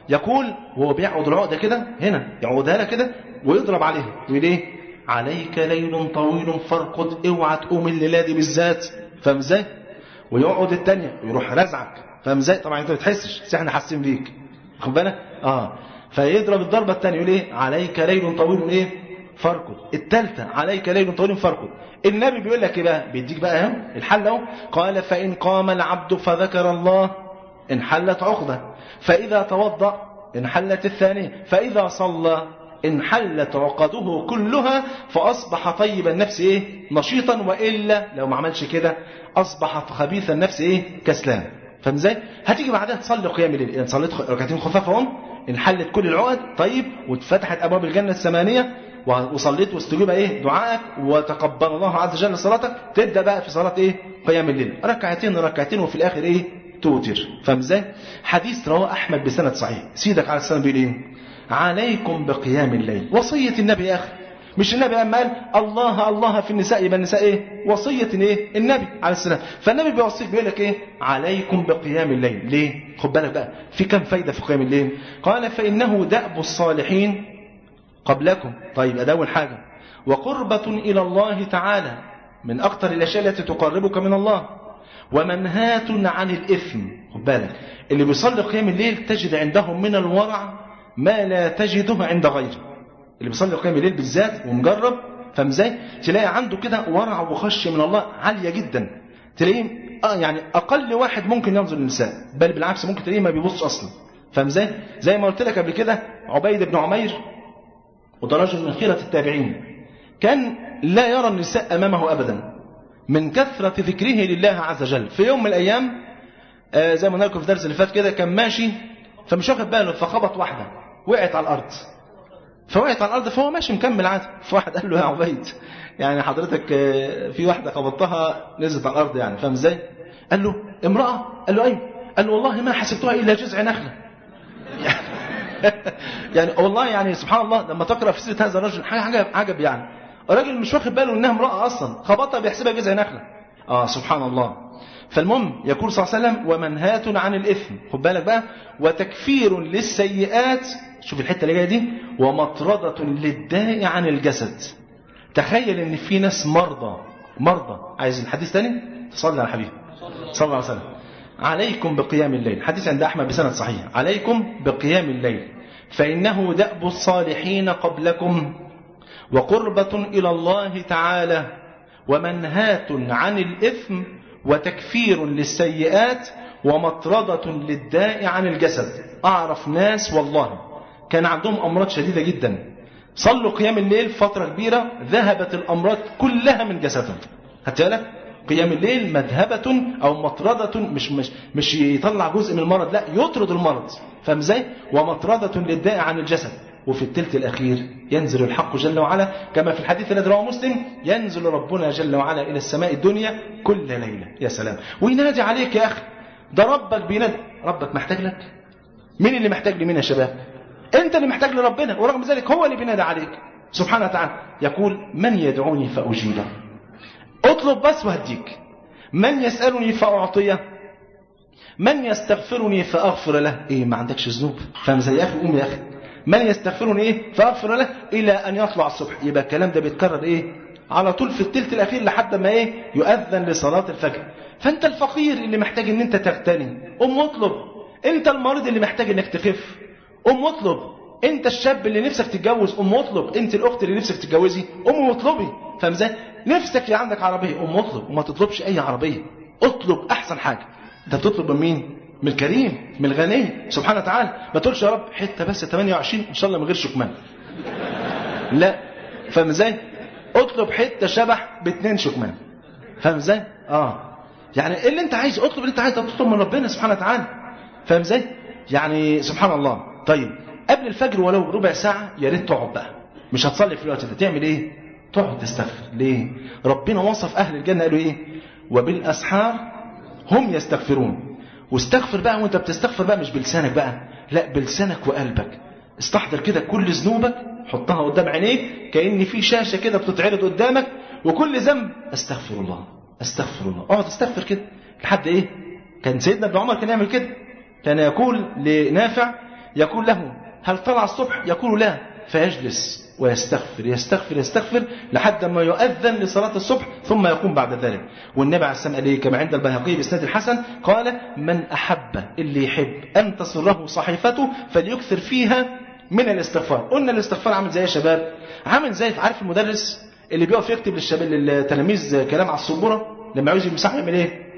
يقول وهو بيعقد العقدة كده هنا يعقدها لك كده ويضرب عليها يقول ايه عليك ليل طويل فارقد اوعى تقوم الليلة دي بالذات فاهم ازاي ويقعد التانية ويروح رزعك فاهم ازاي طبعا انت ما بتحسش بس احنا حاسين بيك خد بالك اه فيضرب الضربة الثانية يقول ايه عليك ليل طويل ايه فارقد الثالثة عليك ليل طويل فارقد النبي بيقول لك ايه بقى بيديك بقى اهو الحل اهو قال فإن قام العبد فذكر الله انحلت عقدة فإذا توضأ انحلت الثانية فإذا صلى انحلت عقده كلها فأصبح طيب النفس إيه نشيطا وإلا لو ما عملش كده أصبح خبيث النفس إيه كسلان فاهم ازاي؟ هتيجي بعدها تصلي قيام الليل يعني صليت ركعتين خفاف اهم انحلت كل العقد طيب واتفتحت ابواب الجنه الثمانيه وصليت واستجيب ايه دعائك وتقبل الله عز وجل صلاتك تبدا بقى في صلاه ايه قيام الليل ركعتين ركعتين وفي الاخر ايه توتر فاهم ازاي حديث رواه احمد بسند صحيح سيدك عليه السلام بيقول ايه عليكم بقيام الليل وصيه النبي يا اخي مش النبي قال الله الله في النساء يبقى النساء ايه وصيه ايه النبي عليه السلام فالنبي بيوصيك بيقول لك ايه عليكم بقيام الليل ليه خد بالك بقى في كم فايده في قيام الليل قال فانه دأب الصالحين قبلكم طيب ده اول حاجه وقربة إلى الله تعالى من أكثر الأشياء التي تقربك من الله ومنهاة عن الإثم خد بالك اللي بيصلي قيام الليل تجد عندهم من الورع ما لا تجده عند غيره اللي بيصلي قيام الليل بالذات ومجرب فاهم ازاي تلاقي عنده كده ورع وخشيه من الله عاليه جدا تلاقيه اه يعني اقل واحد ممكن ينظر للنساء بل بالعكس ممكن تلاقيه ما بيبصش اصلا فاهم ازاي زي ما قلت لك قبل كده عبيد بن عمير وده رجل من خيره التابعين كان لا يرى النساء امامه ابدا من كثره ذكره لله عز وجل في يوم من الايام آه زي ما قلنا لكم في الدرس اللي فات كده كان ماشي فمش واخد باله فخبط واحده وقعت على الارض فوقعت على الارض فهو ماشي مكمل عادي فواحد قال له يا عبيد يعني حضرتك في واحده خبطتها نزلت على الارض يعني فاهم ازاي قال له امراه قال له ايوه قال له والله ما حسبتها الا جذع نخله يعني والله يعني سبحان الله لما تقرا في سيره هذا الرجل حاجه عجب, عجب يعني الراجل مش واخد باله انها امراه اصلا خبطها بيحسبها جذع نخله اه سبحان الله فالمهم يقول صلى الله عليه وسلم ومنهاة عن الإثم خد بالك بقى وتكفير للسيئات شوف الحتة اللي جاية دي ومطردة للداء عن الجسد تخيل ان في ناس مرضى مرضى عايز الحديث تاني تصلي على حبيبي صلى الله عليه وسلم عليكم بقيام الليل حديث عند أحمد بسند صحيح عليكم بقيام الليل فإنه دأب الصالحين قبلكم وقربة إلى الله تعالى ومنهاة عن الإثم وتكفير للسيئات ومطردة للداء عن الجسد أعرف ناس والله كان عندهم أمراض شديدة جدا صلوا قيام الليل فترة كبيرة ذهبت الأمراض كلها من جسدهم هتقالك قيام الليل مذهبة أو مطردة مش, مش, مش يطلع جزء من المرض لا يطرد المرض فاهم ازاي ومطردة للداء عن الجسد وفي الثلث الأخير ينزل الحق جل وعلا كما في الحديث الذي رواه مسلم ينزل ربنا جل وعلا إلى السماء الدنيا كل ليلة يا سلام وينادي عليك يا أخي ده ربك بينادي ربك محتاج لك مين اللي محتاج لمين يا شباب أنت اللي محتاج لربنا ورغم ذلك هو اللي بينادي عليك سبحانه وتعالى يقول من يدعوني فأجيبه اطلب بس وهديك من يسألني فأعطيه من يستغفرني فأغفر له إيه ما عندكش ذنوب فاهم زي يا أخي قوم يا أخي من يستغفرني ايه فاغفر له الى ان يطلع الصبح يبقى الكلام ده بيتكرر ايه على طول في الثلث الاخير لحد ما ايه يؤذن لصلاه الفجر فانت الفقير اللي محتاج ان انت تغتني قم اطلب انت المريض اللي محتاج انك تخف قم اطلب انت الشاب اللي نفسك تتجوز قم اطلب انت الاخت اللي نفسك تتجوزي قم اطلبي فاهم ازاي نفسك عندك عربيه قم اطلب وما تطلبش اي عربيه اطلب احسن حاجه انت بتطلب من مين من الكريم من الغني سبحانه وتعالى ما تقولش يا رب حته بس 28 ان شاء الله من غير شكمان لا فاهم ازاي اطلب حته شبح باثنين شكمان فاهم ازاي اه يعني اللي انت عايز اطلب اللي انت عايز تطلب من ربنا سبحانه وتعالى فاهم ازاي يعني سبحان الله طيب قبل الفجر ولو ربع ساعه يا ريت تقعد بقى مش هتصلي في الوقت ده تعمل ايه تقعد تستغفر ليه ربنا وصف اهل الجنه قالوا ايه وبالاسحار هم يستغفرون واستغفر بقى وانت بتستغفر بقى مش بلسانك بقى لا بلسانك وقلبك استحضر كده كل ذنوبك حطها قدام عينيك كأن في شاشة كده بتتعرض قدامك وكل ذنب استغفر الله استغفر الله اقعد استغفر كده لحد ايه كان سيدنا ابن عمر كان يعمل كده كان يقول لنافع يقول له هل طلع الصبح يقول لا فيجلس ويستغفر يستغفر يستغفر لحد ما يؤذن لصلاة الصبح ثم يقوم بعد ذلك والنبي عليه السلام قال كما عند البيهقي بإسناد الحسن قال من أحب اللي يحب أن تسره صحيفته فليكثر فيها من الاستغفار قلنا الاستغفار عامل زي يا شباب عامل زي عارف المدرس اللي بيقف يكتب للشباب للتلاميذ كلام على السبوره لما عاوز يمسح يعمل ايه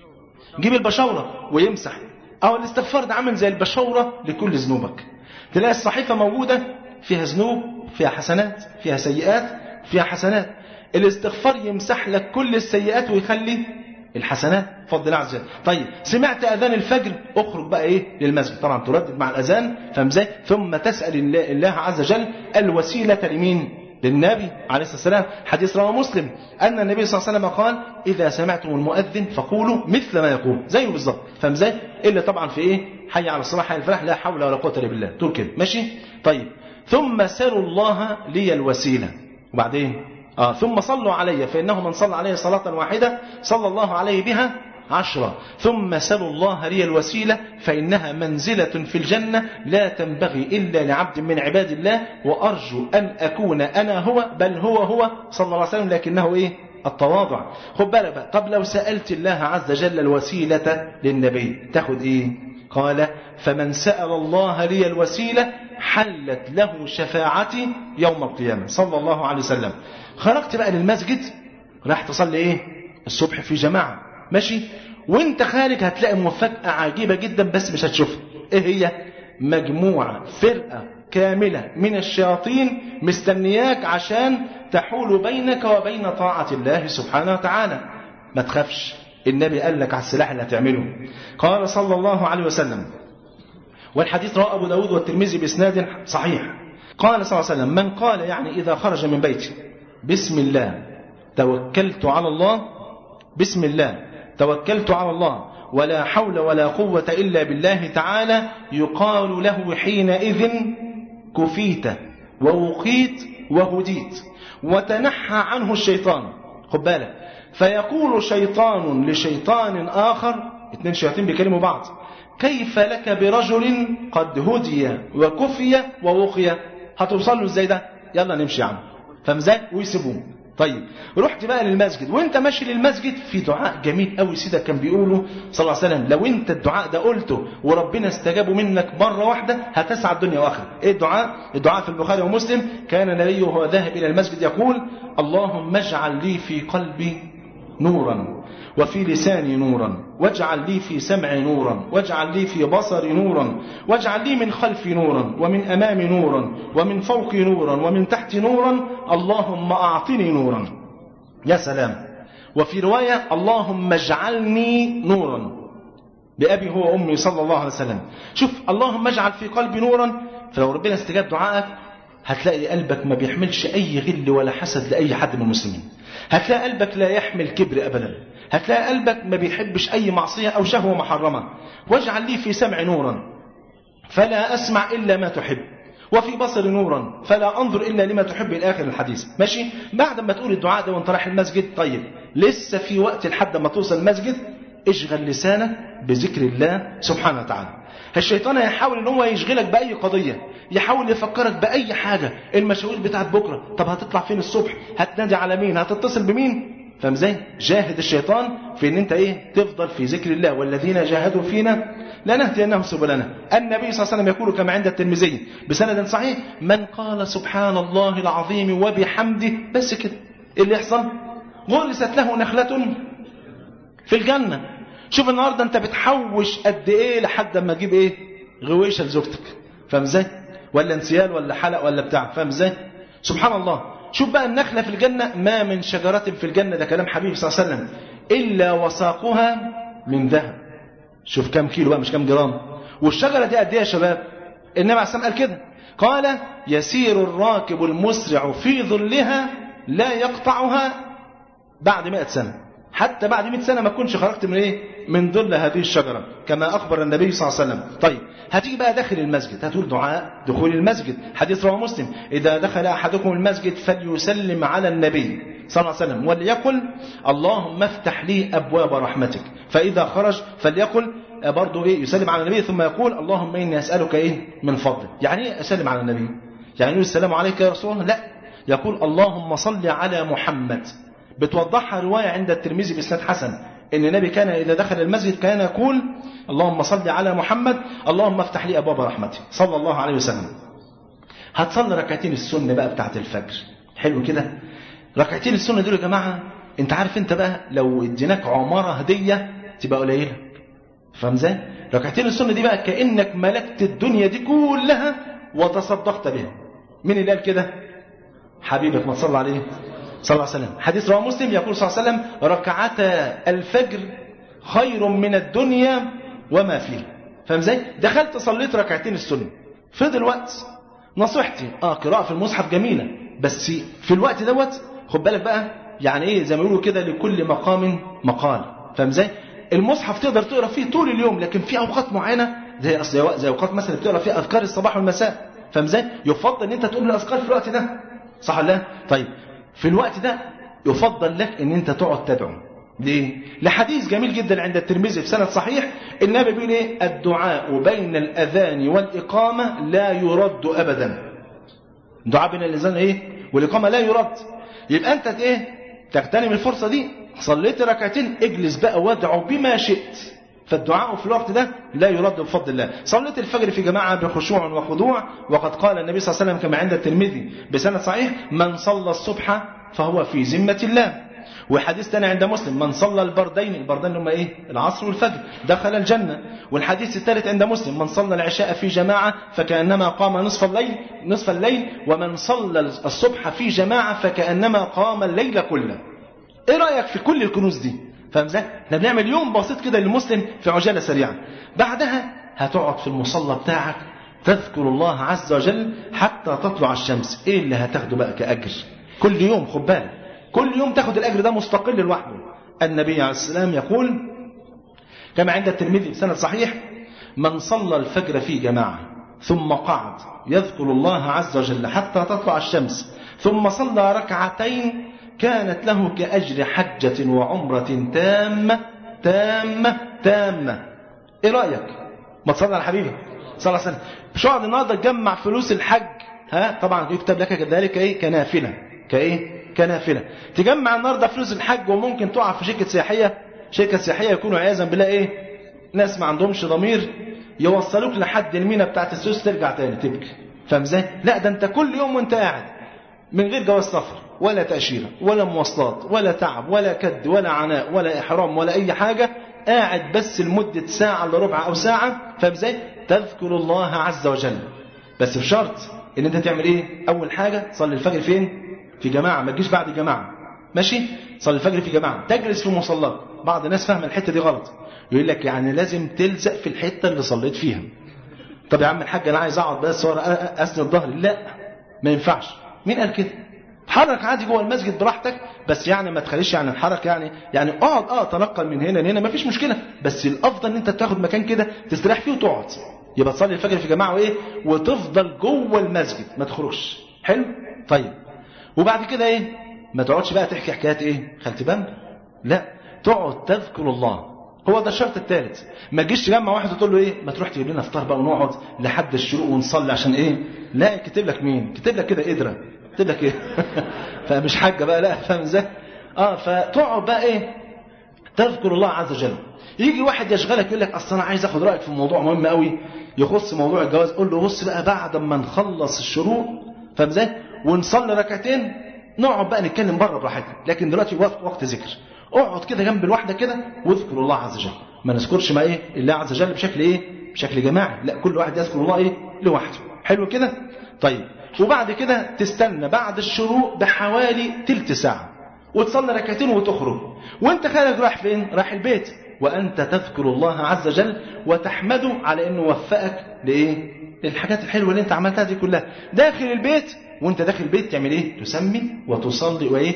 جيب البشوره ويمسح او الاستغفار ده عامل زي البشوره لكل ذنوبك تلاقي الصحيفه موجوده فيها ذنوب فيها حسنات فيها سيئات فيها حسنات الاستغفار يمسح لك كل السيئات ويخلي الحسنات بفضل الله عز وجل طيب سمعت اذان الفجر اخرج بقى ايه للمسجد طبعا تردد مع الاذان فاهم ازاي ثم تسال الله, الله عز وجل الوسيله لمين للنبي عليه الصلاه والسلام حديث رواه مسلم ان النبي صلى الله عليه وسلم قال اذا سمعتم المؤذن فقولوا مثل ما يقول زيه بالظبط فاهم ازاي الا طبعا في ايه حي على الصلاه حي على الفلاح لا حول ولا قوه الا بالله تقول كده ماشي طيب ثم سلوا الله لي الوسيله وبعدين آه ثم صلوا علي فإنه من صلى عليه صلاة واحدة صلى الله عليه بها عشرة ثم سلوا الله لي الوسيلة فإنها منزلة في الجنة لا تنبغي إلا لعبد من عباد الله وأرجو أن أكون أنا هو بل هو هو صلى الله عليه وسلم لكنه إيه التواضع خد بالك بقى طب لو سألت الله عز وجل الوسيلة للنبي تاخد إيه قال فمن سأل الله لي الوسيلة حلت له شفاعتي يوم القيامة صلى الله عليه وسلم خرجت بقى للمسجد راح تصلي ايه الصبح في جماعة ماشي وانت خارج هتلاقي مفاجأة عجيبة جدا بس مش هتشوفها ايه هي مجموعة فرقة كاملة من الشياطين مستنياك عشان تحول بينك وبين طاعة الله سبحانه وتعالى ما تخافش النبي قال لك على السلاح اللي هتعمله قال صلى الله عليه وسلم والحديث رواه أبو داود والترمذي بإسناد صحيح قال صلى الله عليه وسلم من قال يعني إذا خرج من بيته بسم الله توكلت على الله بسم الله توكلت على الله ولا حول ولا قوة إلا بالله تعالى يقال له حينئذ كفيت ووقيت وهديت وتنحى عنه الشيطان خد بالك فيقول شيطان لشيطان آخر اثنين شياطين بيكلموا بعض كيف لك برجل قد هدي وكفي ووقي هتوصل له ازاي ده يلا نمشي يا عم فاهم ازاي ويسيبوه طيب رحت بقى للمسجد وانت ماشي للمسجد في دعاء جميل قوي سيدك كان بيقوله صلى الله عليه وسلم لو انت الدعاء ده قلته وربنا استجابه منك مره واحده هتسعى الدنيا واخره ايه الدعاء الدعاء في البخاري ومسلم كان النبي وهو ذاهب الى المسجد يقول اللهم اجعل لي في قلبي نورا وفي لساني نورا واجعل لي في سمعي نورا واجعل لي في بصري نورا واجعل لي من خلفي نورا ومن أمامي نورا ومن فوقي نورا ومن تحت نورا اللهم أعطني نورا يا سلام وفي رواية اللهم اجعلني نورا بأبي هو وأمي صلى الله عليه وسلم شوف اللهم اجعل في قلبي نورا فلو ربنا استجاب دعائك هتلاقي قلبك ما بيحملش أي غل ولا حسد لأي حد من المسلمين هتلاقي قلبك لا يحمل كبر أبدا هتلاقي قلبك ما بيحبش أي معصية أو شهوة محرمة واجعل لي في سمع نورا فلا أسمع إلا ما تحب وفي بصر نورا فلا أنظر إلا لما تحب إلى آخر الحديث ماشي بعد ما تقول الدعاء ده وانت رايح المسجد طيب لسه في وقت لحد ما توصل المسجد اشغل لسانك بذكر الله سبحانه وتعالى الشيطان هيحاول ان هو يشغلك باي قضيه يحاول يفكرك باي حاجه المشاوير بتاعت بكره طب هتطلع فين الصبح هتنادي على مين هتتصل بمين فاهم ازاي جاهد الشيطان في ان انت ايه تفضل في ذكر الله والذين جاهدوا فينا لنهدينهم سبلنا النبي صلى الله عليه وسلم يقول كما عند الترمذي بسند صحيح من قال سبحان الله العظيم وبحمده بس كده إيه اللي يحصل غرست له نخله في الجنه شوف النهارده انت بتحوش قد ايه لحد ما تجيب ايه غويشه لزوجتك فاهم ازاي ولا انسيال ولا حلق ولا بتاع فاهم ازاي سبحان الله شوف بقى النخله في الجنه ما من شجره في الجنه ده كلام حبيبي صلى الله عليه وسلم الا وساقها من ذهب شوف كام كيلو بقى مش كام جرام والشجره دي قد ايه يا شباب النبي عليه الصلاه قال كده قال يسير الراكب المسرع في ظلها لا يقطعها بعد مئة سنه حتى بعد 100 سنة ما تكونش خرجت من ايه من ظل هذه الشجرة كما أخبر النبي صلى الله عليه وسلم طيب هتيجي بقى داخل المسجد هتقول دعاء دخول المسجد حديث رواه مسلم إذا دخل أحدكم المسجد فليسلم على النبي صلى الله عليه وسلم وليقل اللهم افتح لي أبواب رحمتك فإذا خرج فليقل آه، برضه ايه يسلم على النبي ثم يقول اللهم اني اسالك ايه من فضلك يعني ايه اسلم على النبي يعني يقول السلام عليك يا رسول الله لا يقول اللهم صل على محمد بتوضحها روايه عند الترمذي باسناد حسن ان النبي كان اذا دخل المسجد كان يقول اللهم صل على محمد اللهم افتح لي ابواب رحمتك صلى الله عليه وسلم هتصلي ركعتين السنه بقى بتاعت الفجر حلو كده ركعتين السنه دول يا جماعه انت عارف انت بقى لو اديناك عماره هديه تبقى قليله فاهم ازاي ركعتين السنه دي بقى كانك ملكت الدنيا دي كلها وتصدقت بها مين اللي قال كده حبيبك ما تصلى عليه صلى الله عليه وسلم حديث رواه مسلم يقول صلى الله عليه وسلم ركعتا الفجر خير من الدنيا وما فيها فاهم ازاي دخلت صليت ركعتين السنه فضل وقت نصيحتي اه قراءه في المصحف جميله بس في الوقت دوت خد بالك بقى يعني ايه زي ما بيقولوا كده لكل مقام مقال فاهم ازاي المصحف تقدر تقرا فيه طول اليوم لكن في اوقات معينه زي أصل- زي اوقات مثلا بتقرا فيها اذكار الصباح والمساء فاهم ازاي يفضل ان انت تقوم الاذكار في الوقت ده صح ولا لا طيب في الوقت ده يفضل لك ان انت تقعد تدعو ليه؟ لحديث جميل جدا عند الترمذي في سند صحيح النبي بيقول ايه؟ الدعاء بين الاذان والاقامه لا يرد ابدا. الدعاء بين الاذان ايه؟ والاقامه لا يرد. يبقى انت ايه؟ تغتنم الفرصه دي صليت ركعتين اجلس بقى وادعو بما شئت. فالدعاء في الوقت ده لا يرد بفضل الله صليت الفجر في جماعة بخشوع وخضوع وقد قال النبي صلى الله عليه وسلم كما عند الترمذي بسند صحيح من صلى الصبح فهو في ذمة الله وحديث تاني عند مسلم من صلى البردين البردين هم ايه العصر والفجر دخل الجنة والحديث الثالث عند مسلم من صلى العشاء في جماعة فكأنما قام نصف الليل نصف الليل ومن صلى الصبح في جماعة فكأنما قام الليل كله ايه رأيك في كل الكنوز دي فاهم ازاي احنا بنعمل يوم بسيط كده للمسلم في عجالة سريعة بعدها هتقعد في المصلى بتاعك تذكر الله عز وجل حتى تطلع الشمس ايه اللي هتاخده بقى كأجر كل يوم خد بالك كل يوم تاخد الأجر ده مستقل لوحده النبي عليه السلام يقول كما عند الترمذي بسند صحيح من صلى الفجر في جماعة ثم قعد يذكر الله عز وجل حتى تطلع الشمس ثم صلى ركعتين كانت له كأجر حجة وعمرة تامة تامة تامة ايه رأيك ما تصلي على حبيبي صلى الله عليه وسلم مش اقعد النهارده تجمع فلوس الحج ها طبعا يكتب لك ذلك ايه كنافله كايه كنافله تجمع النهارده فلوس الحج وممكن تقع في شركه سياحيه شركه سياحيه يكونوا عياذا بالله ايه ناس ما عندهمش ضمير يوصلوك لحد المينا بتاعت السويس ترجع تاني تبكي فاهم ازاي لا ده انت كل يوم وانت قاعد من غير جواز سفر ولا تأشيرة ولا مواصلات ولا تعب ولا كد ولا عناء ولا إحرام ولا أي حاجة قاعد بس لمدة ساعة إلا ربع أو ساعة فاهم ازاي تذكر الله عز وجل بس بشرط ان انت تعمل ايه اول حاجة تصلي الفجر فين في جماعة ما تجيش بعد جماعة ماشي صلي الفجر في جماعة تجلس في مصلاك بعض الناس فاهمه الحتة دي غلط يقول لك يعني لازم تلزق في الحتة اللي صليت فيها طب يا عم الحاج انا عايز اقعد بس ورا اسند ظهري لا ما ينفعش مين قال كده اتحرك عادي جوه المسجد براحتك بس يعني ما تخليش يعني الحركه يعني يعني اقعد اه تنقل من هنا لهنا ما فيش مشكله بس الافضل ان انت تاخد مكان كده تستريح فيه وتقعد يبقى تصلي الفجر في جماعه وايه وتفضل جوه المسجد ما تخرجش حلو طيب وبعد كده ايه ما تقعدش بقى تحكي حكايات ايه خالتي بند لا تقعد تذكر الله هو ده الشرط الثالث ما تجيش تجمع واحد وتقول له ايه ما تروح تجيب لنا فطار بقى ونقعد لحد الشروق ونصلي عشان ايه لا كتب لك مين كتب لك كده قدره كتب لك ايه فمش حاجه بقى لا فاهم ازاي اه فتقعد بقى ايه تذكر الله عز وجل يجي واحد يشغلك يقول لك اصل انا عايز اخد رايك في موضوع مهم قوي يخص موضوع الجواز قول له بص بقى بعد ما نخلص الشروق فاهم ازاي ونصلي ركعتين نقعد بقى نتكلم بره براحتنا لكن دلوقتي وقت وقت ذكر اقعد كده جنب الواحده كده واذكر الله عز وجل ما نذكرش ما ايه الله عز وجل بشكل ايه بشكل جماعي لا كل واحد يذكر الله ايه لوحده حلو كده طيب وبعد كده تستنى بعد الشروق بحوالي تلت ساعه وتصلي ركعتين وتخرج وانت خارج رايح فين رايح البيت وانت تذكر الله عز وجل وتحمده على انه وفقك لايه للحاجات الحلوه اللي انت عملتها دي كلها داخل البيت وانت داخل البيت تعمل ايه تسمي وتصلي وايه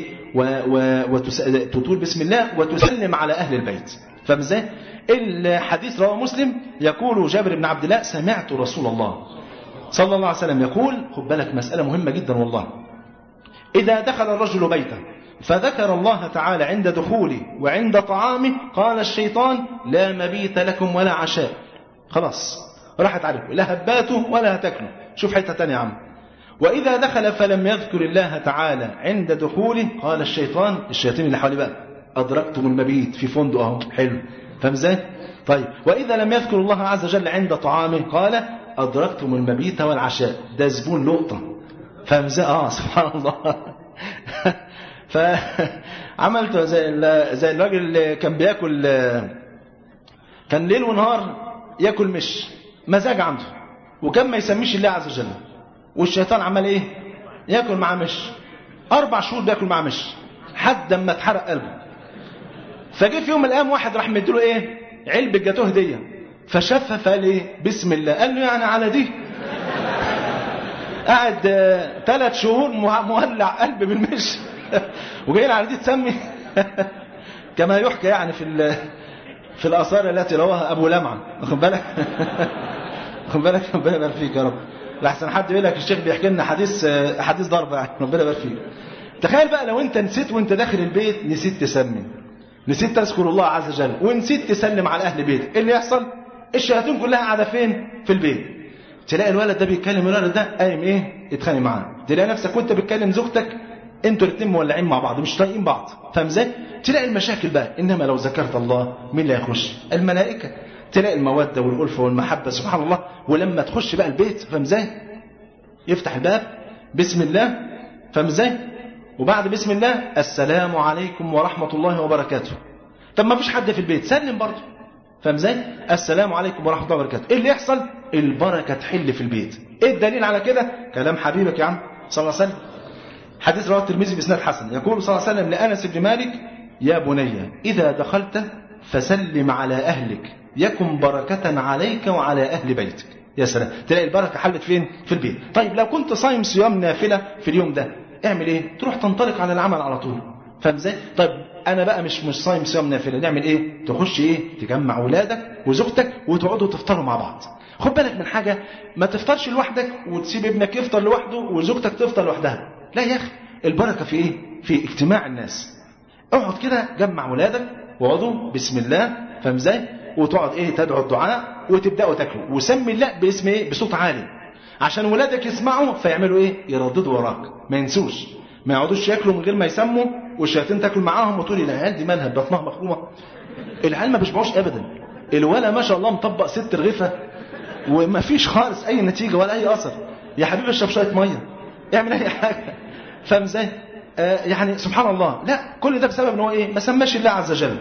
وتقول بسم الله وتسلم على اهل البيت فاهم ازاي الحديث رواه مسلم يقول جابر بن عبد الله سمعت رسول الله صلى الله عليه وسلم يقول خد بالك مساله مهمه جدا والله اذا دخل الرجل بيته فذكر الله تعالى عند دخوله وعند طعامه قال الشيطان لا مبيت لكم ولا عشاء خلاص راحت عليكم لا هباتوا ولا هتاكلوا شوف حته تانية يا عم وإذا دخل فلم يذكر الله تعالى عند دخوله قال الشيطان الشياطين اللي حواليه بقى أدركتم المبيت في فندق أهو حلو فاهم ازاي؟ طيب وإذا لم يذكر الله عز وجل عند طعامه قال أدركتم المبيت والعشاء ده زبون لقطة فاهم ازاي؟ آه سبحان الله فعملت زي ال- زي الراجل اللي كان بياكل كان ليل ونهار ياكل مش مزاج عنده وكان ما يسميش الله عز وجل والشيطان عمل ايه ياكل معاه مش اربع شهور بياكل معاه مش حد اما اتحرق قلبه فجه في يوم من الايام واحد راح مديله ايه علبه جاتوه هديه فشافها فقال ايه بسم الله قال له يعني على دي قعد ثلاث شهور مه- مولع قلب بالمش وجاي على دي تسمي كما يحكى يعني في ال- في الاثار التي رواها ابو لمعه واخد بالك واخد بالك ربنا يبارك فيك يا رب لحسن حد يقول لك الشيخ بيحكي لنا حديث حديث ضرب يعني ربنا يبارك فيك تخيل بقى لو انت نسيت وانت داخل البيت نسيت تسمي نسيت تذكر الله عز وجل ونسيت تسلم على اهل بيتك ايه اللي يحصل الشياطين كلها قاعده فين في البيت تلاقي الولد ده بيتكلم الولد ده قايم ايه يتخانق معاه تلاقي نفسك وانت بتكلم زوجتك انتوا الاثنين مولعين مع بعض مش طايقين بعض فاهم ازاي تلاقي المشاكل بقى انما لو ذكرت الله مين اللي هيخش الملائكه تلاقي الموده والالفه والمحبه سبحان الله ولما تخش بقى البيت فاهم ازاي يفتح الباب بسم الله فاهم ازاي وبعد بسم الله السلام عليكم ورحمه الله وبركاته طب ما فيش حد في البيت سلم برضه فاهم ازاي السلام عليكم ورحمه الله وبركاته ايه اللي يحصل البركه تحل في البيت ايه الدليل على كده كلام حبيبك يا عم صلى الله عليه وسلم حديث رواه الترمذي باسناد حسن يقول صلى الله عليه وسلم لانس بن مالك يا بني اذا دخلت فسلم على اهلك يكن بركه عليك وعلى اهل بيتك يا سلام تلاقي البركه حلت فين في البيت طيب لو كنت صايم صيام نافله في اليوم ده اعمل ايه تروح تنطلق على العمل على طول فاهم ازاي طيب انا بقى مش مش صايم صيام نافله نعمل ايه تخش ايه تجمع ولادك وزوجتك وتقعدوا تفطروا مع بعض خد بالك من حاجه ما تفطرش لوحدك وتسيب ابنك يفطر لوحده وزوجتك تفطر لوحدها لا يا اخي البركه في ايه في اجتماع الناس اقعد كده جمع ولادك واقعدوا بسم الله فاهم ازاي وتقعد ايه تدعو الدعاء وتبداوا تاكلوا وسمي الله باسم ايه بصوت عالي عشان ولادك يسمعوا فيعملوا ايه يرددوا وراك ما ينسوش ما يقعدوش ياكلوا من غير ما يسموا والشياطين تاكل معاهم وتقولي العيال دي مالها بطنها مخرومه العيال ما بيشبعوش ابدا الولا ما شاء الله مطبق ست رغيفه وما فيش خالص اي نتيجه ولا اي اثر يا حبيبي اشرب شويه ميه اعمل اي حاجه فاهم ازاي آه يعني سبحان الله لا كل ده بسبب ان هو ايه ما سماش الله عز وجل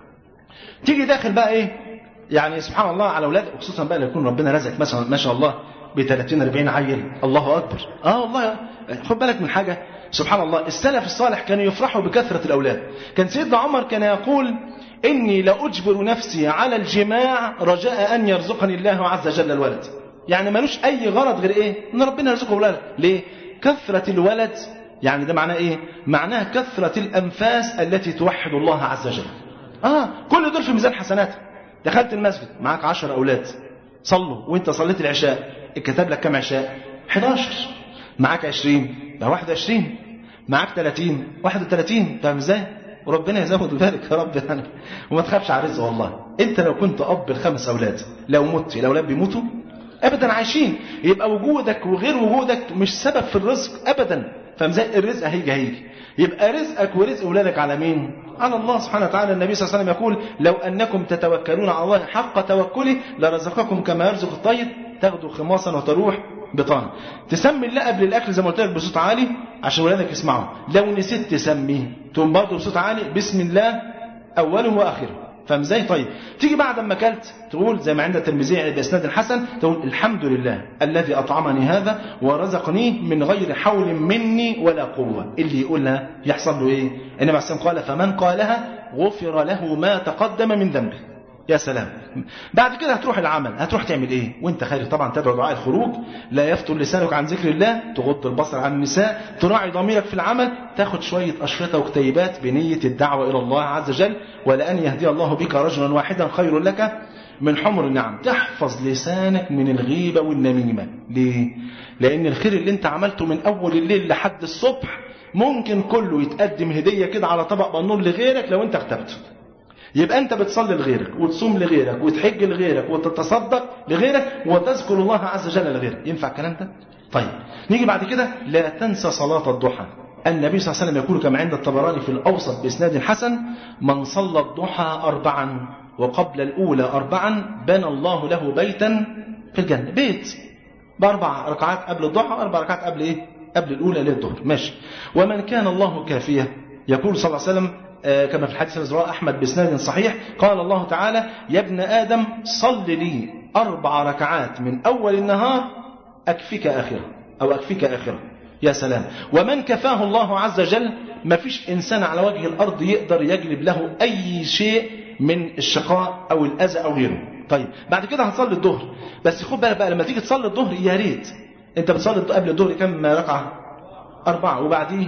تيجي داخل بقى ايه يعني سبحان الله على اولاد خصوصا بقى لو يكون ربنا رزقك مثلا ما شاء الله ب 30 40 عيل الله اكبر اه والله خد بالك من حاجه سبحان الله السلف الصالح كانوا يفرحوا بكثره الاولاد كان سيدنا عمر كان يقول اني لاجبر نفسي على الجماع رجاء ان يرزقني الله عز وجل الولد يعني ملوش اي غرض غير ايه ان ربنا يرزقه ولد ليه كثره الولد يعني ده معناه ايه معناه كثره الانفاس التي توحد الله عز وجل اه كل دول في ميزان حسناتك دخلت المسجد معاك عشر أولاد صلوا وانت صليت العشاء اتكتب لك كم عشاء 11 معاك 20 ده 21 معاك 30 31 فاهم ازاي وربنا يزود ذلك يا رب يعني وما تخافش على الرزق والله انت لو كنت اب الخمس اولاد لو مت الاولاد بيموتوا ابدا عايشين يبقى وجودك وغير وجودك مش سبب في الرزق ابدا فاهم ازاي الرزق هيجي هيجي يبقى رزقك ورزق اولادك على مين على الله سبحانه وتعالى النبي صلى الله عليه وسلم يقول لو انكم تتوكلون على الله حق توكله لرزقكم كما يرزق الطير تاخدوا خماصا وتروح بطانه تسمي الله قبل الاكل زي ما قلت لك بصوت عالي عشان ولادك يسمعوا لو نسيت تسميه تقوم برضه بصوت عالي بسم الله اوله واخره فاهم ازاي طيب تيجي بعد ما اكلت تقول زي ما عند الترمذي باسناد حسن تقول الحمد لله الذي اطعمني هذا ورزقني من غير حول مني ولا قوه اللي يقولها يحصل له ايه النبي عليه قال فمن قالها غفر له ما تقدم من ذنبه يا سلام بعد كده هتروح العمل هتروح تعمل ايه وانت خارج طبعا تدعو دعاء الخروج لا يفتر لسانك عن ذكر الله تغض البصر عن النساء تراعي ضميرك في العمل تاخد شوية أشرطة وكتيبات بنية الدعوة إلى الله عز وجل ولأن يهدي الله بك رجلا واحدا خير لك من حمر النعم تحفظ لسانك من الغيبة والنميمة ليه؟ لأن الخير اللي انت عملته من أول الليل لحد الصبح ممكن كله يتقدم هديه كده على طبق بنور لغيرك لو انت اغتبته يبقى انت بتصلي لغيرك وتصوم لغيرك وتحج لغيرك وتتصدق لغيرك وتذكر الله عز وجل لغيرك ينفع الكلام ده طيب نيجي بعد كده لا تنسى صلاه الضحى النبي صلى الله عليه وسلم يقول كما عند الطبراني في الأوسط بإسناد حسن من صلى الضحى أربعا وقبل الأولى أربعا بنى الله له بيتا في الجنة بيت بأربع ركعات قبل الضحى وأربع ركعات قبل إيه؟ قبل الأولى للظهر ماشي ومن كان الله كافية يقول صلى الله عليه وسلم آه كما في الحديث الذي رواه أحمد بإسناد صحيح قال الله تعالى يا ابن آدم صل لي أربع ركعات من أول النهار أكفيك آخرة أو أكفيك آخرة يا سلام ومن كفاه الله عز وجل ما فيش إنسان على وجه الأرض يقدر يجلب له أي شيء من الشقاء أو الأذى أو غيره طيب بعد كده هتصلي الظهر بس خد بالك بقى لما تيجي تصلي الظهر يا ريت انت بتصلي قبل الظهر كم ركعة أربعة وبعديه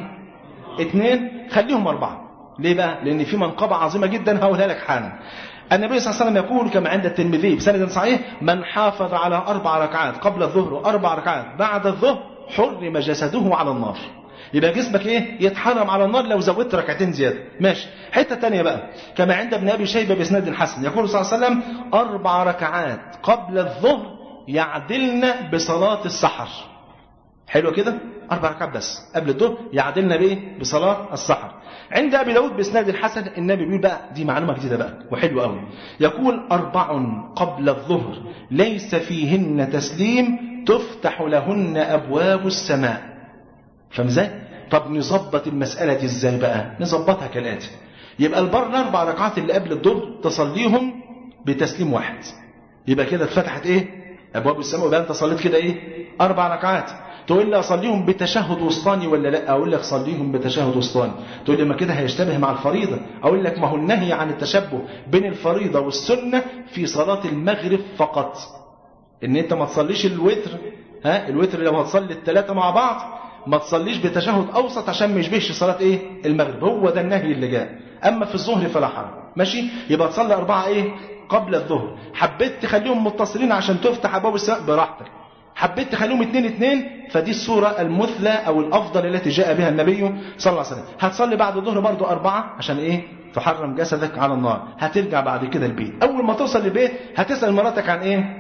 اثنين خليهم أربعة ليه بقى لأن في منقبة عظيمة جدا هقولها لك حالا النبي صلى الله عليه وسلم يقول كما عند الترمذي بسند صحيح من حافظ على أربع ركعات قبل الظهر وأربع ركعات بعد الظهر حرم جسده على النار يبقى جسمك ايه يتحرم على النار لو زودت ركعتين زياده ماشي حته تانية بقى كما عند ابن ابي شيبه باسناد حسن يقول صلى الله عليه وسلم اربع ركعات قبل الظهر يعدلن بصلاه السحر حلو كده اربع ركعات بس قبل الظهر يعدلن بايه بصلاه السحر عند ابي داود باسناد الحسن النبي بيقول بقى دي معلومه جديده بقى وحلوه قوي يقول اربع قبل الظهر ليس فيهن تسليم تفتح لهن ابواب السماء فاهم ازاي طب نظبط المساله دي ازاي بقى نظبطها كالاتي يبقى البر الاربع ركعات اللي قبل الظهر تصليهم بتسليم واحد يبقى كده اتفتحت ايه ابواب السماء يبقى انت صليت كده ايه اربع ركعات تقول لي اصليهم بتشهد وسطاني ولا لا اقول لك صليهم بتشهد وسطاني تقول لي ما كده هيشتبه مع الفريضه اقول لك ما هو النهي عن التشبه بين الفريضه والسنه في صلاه المغرب فقط ان انت ما تصليش الوتر ها الوتر لو هتصلي الثلاثه مع بعض ما تصليش بتشهد اوسط عشان ما يشبهش صلاه ايه المغرب هو ده النهي اللي جاء اما في الظهر فلا حرج ماشي يبقى تصلي اربعه ايه قبل الظهر حبيت تخليهم متصلين عشان تفتح ابواب السماء براحتك حبيت تخليهم اتنين اتنين فدي الصورة المثلى أو الأفضل التي جاء بها النبي صلى الله عليه وسلم هتصلي بعد الظهر برضو أربعة عشان إيه تحرم جسدك على النار هترجع بعد كده البيت أول ما توصل البيت هتسأل مراتك عن إيه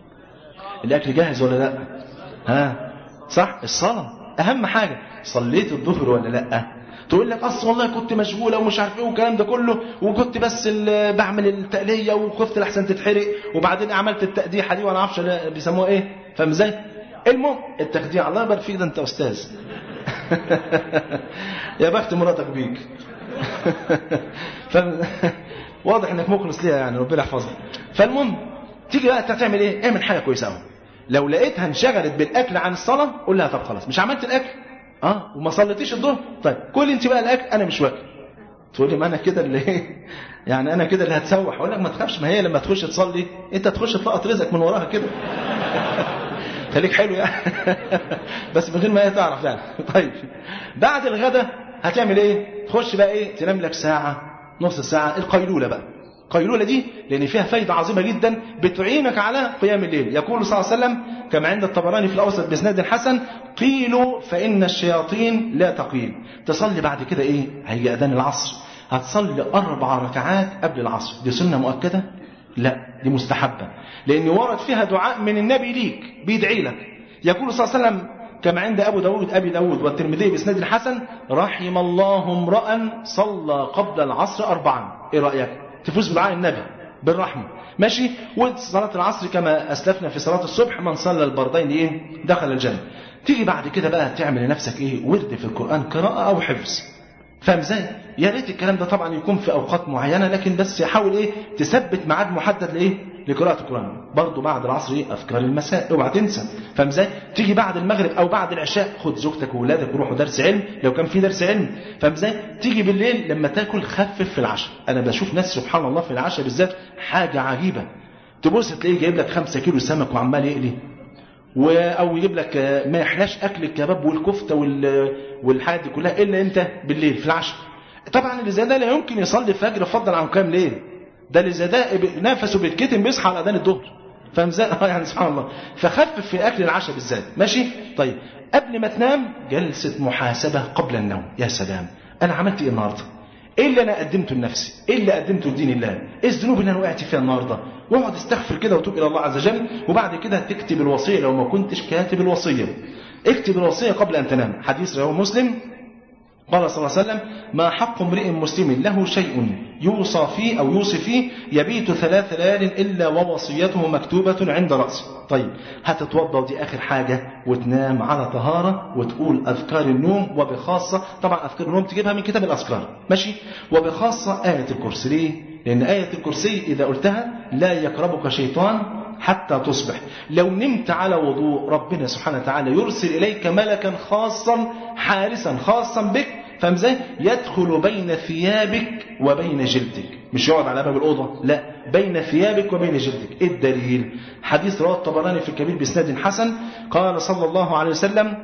الأكل جاهز ولا لا ها صح الصلاة أهم حاجة صليت الظهر ولا لا تقول لك اصل والله كنت مشغوله ومش عارف ايه والكلام ده كله وكنت بس بعمل التقليه وخفت لحسن تتحرق وبعدين عملت التقديحه دي وانا عارفش بيسموها ايه فاهم ازاي؟ المهم التخديع الله يبارك فيك ده انت استاذ يا بخت مراتك بيك فاهم واضح انك مخلص ليها يعني ربنا يحفظها فالمهم تيجي بقى انت تعمل ايه؟ اعمل حاجه كويسه قوي لو لقيتها انشغلت بالاكل عن الصلاه قول لها طب خلاص مش عملت الاكل اه وما صليتيش الظهر طيب كل انت بقى الاكل انا مش واكل تقول لي ما انا كده اللي ايه يعني انا كده اللي هتسوح اقول لك ما تخافش ما هي لما تخش تصلي انت تخش تلقط رزقك من وراها كده خليك حلو يعني بس من غير ما هي تعرف يعني طيب بعد الغداء هتعمل ايه تخش بقى ايه تنام لك ساعه نص ساعه القيلوله بقى القيلولة دي لأن فيها فايدة عظيمة جدا بتعينك على قيام الليل يقول صلى الله عليه وسلم كما عند الطبراني في الأوسط بإسناد حسن قيلوا فإن الشياطين لا تقيل تصلي بعد كده إيه هيجي أذان العصر هتصلي أربع ركعات قبل العصر دي سنة مؤكدة لا دي مستحبة لأن ورد فيها دعاء من النبي ليك بيدعي لك يقول صلى الله عليه وسلم كما عند أبو داود أبي داود والترمذي بإسناد الحسن رحم الله امرأ صلى قبل العصر أربعا إيه رأيك تفوز بدعاء النبي بالرحمة ماشي وصلاة العصر كما أسلفنا في صلاة الصبح من صلى البردين إيه دخل الجنة تيجي بعد كده بقى تعمل لنفسك إيه ورد في القرآن قراءة أو حفظ فاهم ازاي؟ يا ريت الكلام ده طبعا يكون في اوقات معينه لكن بس حاول ايه تثبت ميعاد محدد لايه؟ لقراءه القران برضه بعد العصر ايه اذكار المساء اوعى تنسى فاهم ازاي؟ تيجي بعد المغرب او بعد العشاء خد زوجتك واولادك وروحوا درس علم لو كان في درس علم فاهم ازاي؟ تيجي بالليل لما تاكل خفف في العشاء انا بشوف ناس سبحان الله في العشاء بالذات حاجه عجيبه تبص تلاقيه جايب لك 5 كيلو سمك وعمال يقلي و او يجيب لك ما يحلاش اكل الكباب والكفته وال والحاجات دي كلها الا انت بالليل في العشاء طبعا اللي زي ده لا يمكن يصلي الفجر فضلا عن قيام ليل ده اللي زي ده نفسه بيتكتم بيصحى على اذان الظهر فاهم ازاي؟ اه يعني سبحان الله فخفف في اكل العشاء بالذات ماشي طيب قبل ما تنام جلسه محاسبه قبل النوم يا سلام انا عملت ايه النهارده ايه اللي انا قدمته لنفسي ايه اللي قدمته لدين الله ايه الذنوب اللي انا وقعت فيها النهارده واقعد استغفر كده وتوب الى الله عز وجل وبعد كده تكتب الوصيه لو ما كنتش كاتب الوصيه اكتب الوصيه قبل ان تنام حديث رواه مسلم قال صلى الله عليه وسلم ما حق امرئ مسلم له شيء يوصى فيه أو يوصي فيه يبيت ثلاث ليال إلا ووصيته مكتوبة عند رأسه طيب هتتوضى ودي آخر حاجة وتنام على طهارة وتقول أذكار النوم وبخاصة طبعا أذكار النوم تجيبها من كتاب الأذكار ماشي وبخاصة آية الكرسي ليه؟ لأن آية الكرسي إذا قلتها لا يقربك شيطان حتى تصبح لو نمت على وضوء ربنا سبحانه وتعالى يرسل إليك ملكا خاصا حارسا خاصا بك فاهم ازاي؟ يدخل بين ثيابك وبين جلدك مش يقعد على باب الأوضة لا بين ثيابك وبين جلدك إيه الدليل حديث رواه الطبراني في الكبير بإسناد حسن قال صلى الله عليه وسلم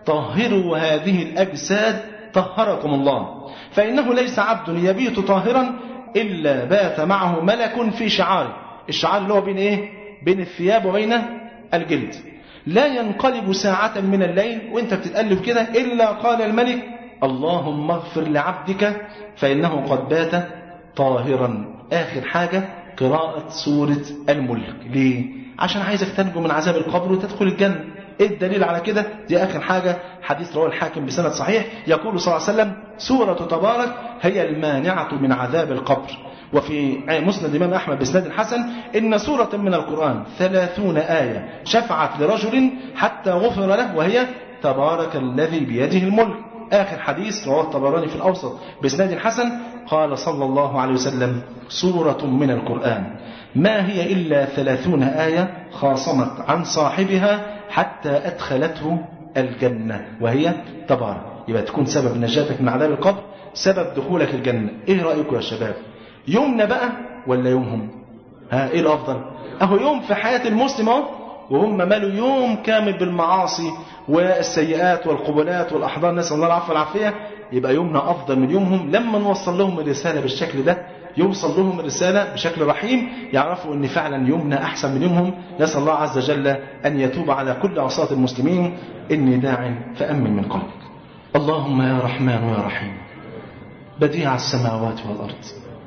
طهروا هذه الأجساد طهركم الله فإنه ليس عبد يبيت طاهرا إلا بات معه ملك في شعاره الشعار اللي هو بين إيه بين الثياب وبين الجلد لا ينقلب ساعة من الليل وانت بتتقلب كده إلا قال الملك اللهم اغفر لعبدك فإنه قد بات طاهرا آخر حاجة قراءة سورة الملك ليه؟ عشان عايزك تنجو من عذاب القبر وتدخل الجنة ايه الدليل على كده دي اخر حاجة حديث رواه الحاكم بسند صحيح يقول صلى الله عليه وسلم سورة تبارك هي المانعة من عذاب القبر وفي مسند الإمام أحمد بسند حسن إن سورة من القرآن ثلاثون آية شفعت لرجل حتى غفر له وهي تبارك الذي بيده الملك آخر حديث رواه الطبراني في الأوسط بإسناد حسن قال صلى الله عليه وسلم سورة من القرآن ما هي إلا ثلاثون آية خاصمت عن صاحبها حتى أدخلته الجنة وهي تبارك يبقى تكون سبب نجاتك من عذاب القبر سبب دخولك الجنة إيه رأيكم يا شباب يومنا بقى ولا يومهم ها إيه الأفضل أهو يوم في حياة المسلم أهو وهم مالوا يوم كامل بالمعاصي والسيئات والقبلات والأحضان نسأل الله العفو والعافية يبقى يومنا أفضل من يومهم لما نوصل لهم الرسالة بالشكل ده يوصل لهم الرسالة بشكل رحيم يعرفوا أن فعلا يومنا أحسن من يومهم نسأل الله عز وجل أن يتوب على كل عصاة المسلمين إني داع فأمن من قلبك اللهم يا رحمن يا رحيم بديع السماوات والأرض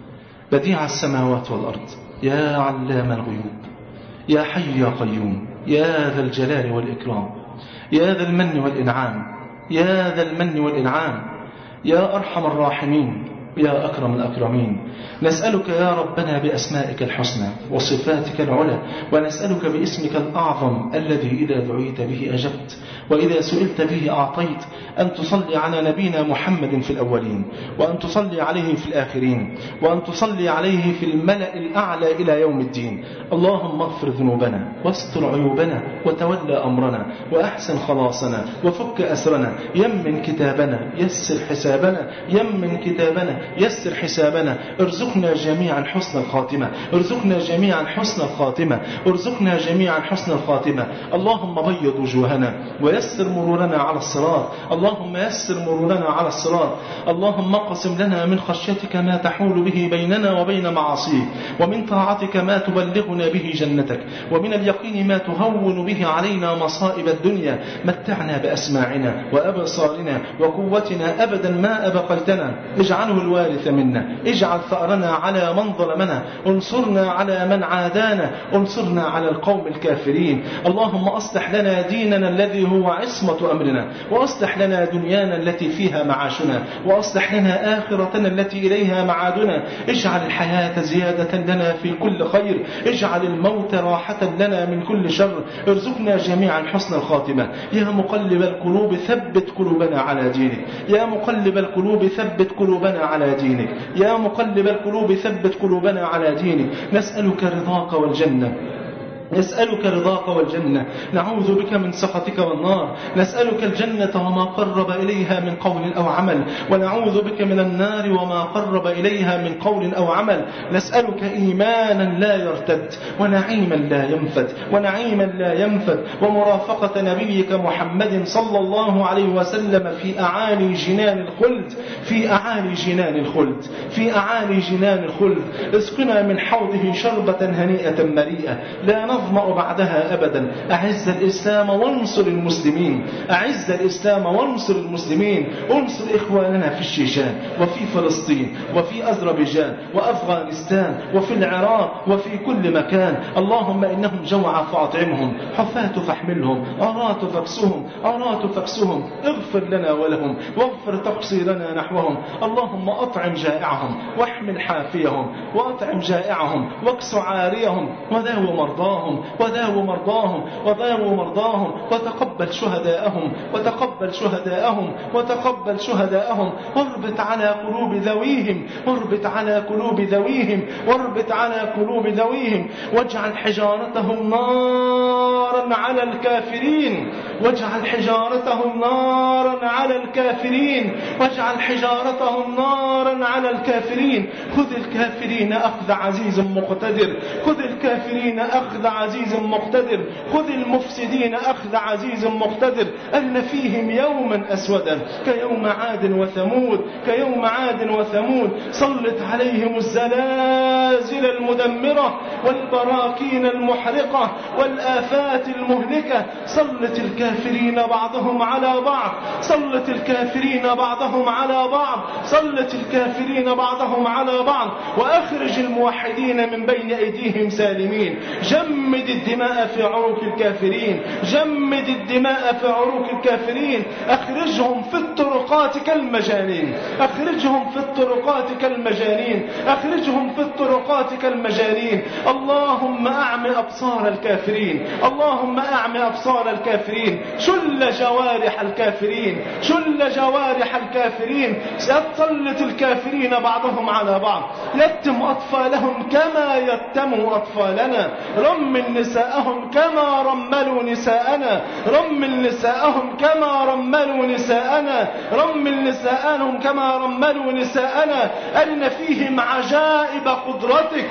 بديع السماوات والأرض يا علام الغيوب يا حي يا قيوم يا ذا الجلال والإكرام يا ذا المن والإنعام يا ذا المن والإنعام يا أرحم الراحمين يا أكرم الأكرمين نسألك يا ربنا بأسمائك الحسنى وصفاتك العلى ونسألك باسمك الأعظم الذي إذا دعيت به أجبت وإذا سئلت به أعطيت أن تصلي على نبينا محمد في الأولين وأن تصلي عليه في الآخرين وأن تصلي عليه في الملأ الأعلى إلى يوم الدين اللهم اغفر ذنوبنا واستر عيوبنا وتولى أمرنا وأحسن خلاصنا وفك أسرنا يمن كتابنا يسر حسابنا يمن كتابنا يسر حسابنا ارزقنا جميعا حسن الخاتمة ارزقنا جميعا حسن الخاتمة ارزقنا جميعا حسن الخاتمة اللهم بيض وجوهنا ويسر مرورنا على الصراط اللهم يسر مرورنا على الصراط اللهم اقسم لنا من خشيتك ما تحول به بيننا وبين معاصيك ومن طاعتك ما تبلغنا به جنتك ومن اليقين ما تهون به علينا مصائب الدنيا متعنا بأسماعنا وأبصارنا وقوتنا أبدا ما أبقيتنا اجعله الوارث منا اجعل ثأرنا على من ظلمنا انصرنا على من عادانا انصرنا على القوم الكافرين اللهم أصلح لنا ديننا الذي هو عصمة أمرنا وأصلح لنا دنيانا التي فيها معاشنا وأصلح لنا آخرتنا التي إليها معادنا اجعل الحياة زيادة لنا في كل خير اجعل الموت راحة لنا من كل شر ارزقنا جميعا حسن الخاتمة يا مقلب القلوب ثبت قلوبنا على دينك يا مقلب القلوب ثبت قلوبنا على دينك يا مقلب القلوب ثبت قلوبنا على دينك نسألك رضاك والجنة نسألك رضاك والجنة نعوذ بك من سخطك والنار نسألك الجنة وما قرب إليها من قول أو عمل ونعوذ بك من النار وما قرب إليها من قول أو عمل نسألك إيمانا لا يرتد ونعيما لا ينفد ونعيما لا ينفد ومرافقة نبيك محمد صلى الله عليه وسلم في أعالي جنان الخلد في أعالي جنان الخلد في أعالي جنان الخلد اسقنا من حوضه شربة هنيئة مريئة لا نظر تظمأ بعدها أبدا أعز الإسلام وانصر المسلمين أعز الإسلام وانصر المسلمين انصر إخواننا في الشيشان وفي فلسطين وفي أذربيجان وأفغانستان وفي العراق وفي كل مكان اللهم إنهم جوع فأطعمهم حفاة فاحملهم أرات فاكسهم أرات فاكسهم اغفر لنا ولهم واغفر تقصيرنا نحوهم اللهم أطعم جائعهم واحمل حافيهم وأطعم جائعهم واكس عاريهم وداو مرضاهم وداو مرضاهم وداو مرضاهم وتقبل شهداءهم وتقبل شهداءهم وتقبل شهداءهم واربط على قلوب ذويهم واربط على قلوب ذويهم واربط على قلوب ذويهم واجعل حجارتهم نارا على الكافرين واجعل حجارتهم نارا على الكافرين واجعل حجارتهم نارا على الكافرين خذ الكافرين أخذ عزيز مقتدر خذ الكافرين أخذ عزيز مقتدر خذ المفسدين أخذ عزيز مقتدر أن فيهم يوما أسودا كيوم عاد وثمود كيوم عاد وثمود سلط عليهم الزلازل المدمرة والبراكين المحرقة والآفات المهلكة سلط الكافرين بعضهم على بعض سلط الكافرين بعضهم على بعض سلط الكافرين بعضهم على بعض وأخرج الموحدين من بين أيديهم سالمين جمد الدماء في عروق الكافرين جمد الدماء في عروق الكافرين أخرجهم في الطرقات كالمجانين أخرجهم في الطرقات كالمجانين أخرجهم في الطرقات كالمجانين اللهم أعم أبصار الكافرين اللهم أعم أبصار الكافرين شل جوارح الكافرين شل جوارح الكافرين سيتسلط الكافرين بعضهم على بعض يتم أطفالهم كما يتموا أطفالنا رمل نساءهم كما رملوا نساءنا رمل نساءهم كما رملوا نساءنا رمل نساءهم كما رملوا نساءنا أرن فيهم عجائب قدرتك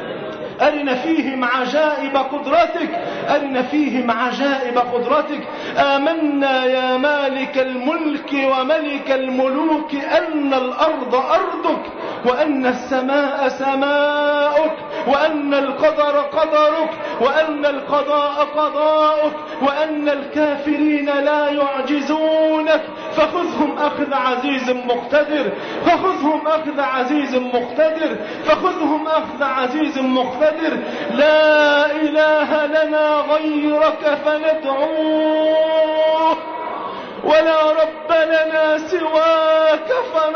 أرن فيهم عجائب قدرتك أرن فيهم عجائب قدرتك آمنا يا مالك الملك وملك الملوك أن الأرض أرضك وأن السماء سماؤك وأن القدر قدرك وأن القضاء قضاؤك وأن الكافرين لا يعجزونك فخذهم أخذ عزيز مقتدر فخذهم أخذ عزيز مقتدر فخذهم أخذ عزيز مقتدر لا إله لنا غيرك فندعوه ولا رب لنا سواك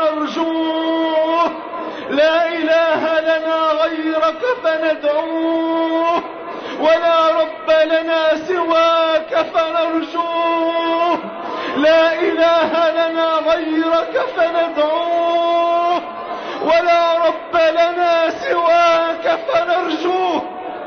فنرجوه لا إله لنا غيرك فندعوه ولا رب لنا سواك فنرجوه لا إله لنا غيرك فندعوه ولا رب لنا سواك فنرجوه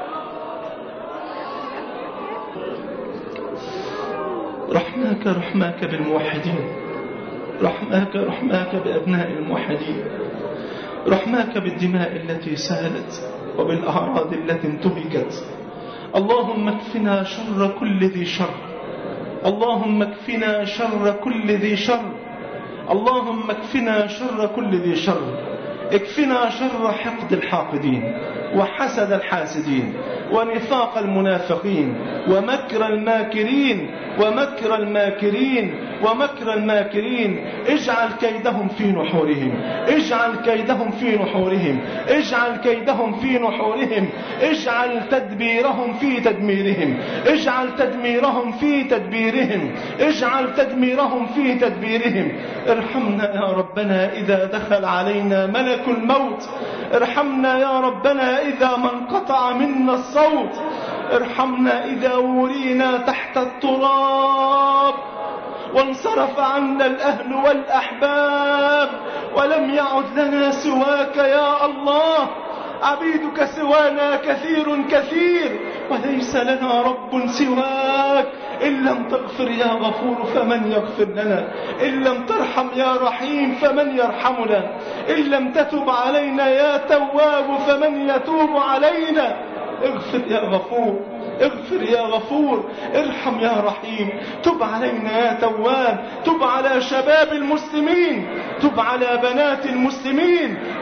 رحماك رحماك بالموحدين رحماك رحماك بأبناء الموحدين رحماك بالدماء التي سالت وبالأعراض التي انتهكت اللهم اكفنا شر كل ذي شر اللهم اكفنا شر كل ذي شر اللهم اكفنا شر كل ذي شر اكفنا شر حقد الحاقدين وحسد الحاسدين ونفاق المنافقين ومكر الماكرين ومكر الماكرين ومكر الماكرين اجعل كيدهم في نحورهم اجعل كيدهم في نحورهم اجعل كيدهم في نحورهم اجعل تدبيرهم في تدميرهم اجعل تدميرهم في تدبيرهم اجعل تدميرهم في تدبيرهم ارحمنا يا ربنا إذا دخل علينا ملك الموت ارحمنا يا ربنا إذا ما انقطع منا الصوت ارحمنا إذا ورينا تحت التراب وانصرف عنا الأهل والأحباب ولم يعد لنا سواك يا الله عبيدك سوانا كثير كثير وليس لنا رب سواك إن لم تغفر يا غفور فمن يغفر لنا إن لم ترحم يا رحيم فمن يرحمنا إن لم تتب علينا يا تواب فمن يتوب علينا اغفر يا غفور اغفر يا غفور ارحم يا رحيم تب علينا يا تواب تب على شباب المسلمين تب على بنات المسلمين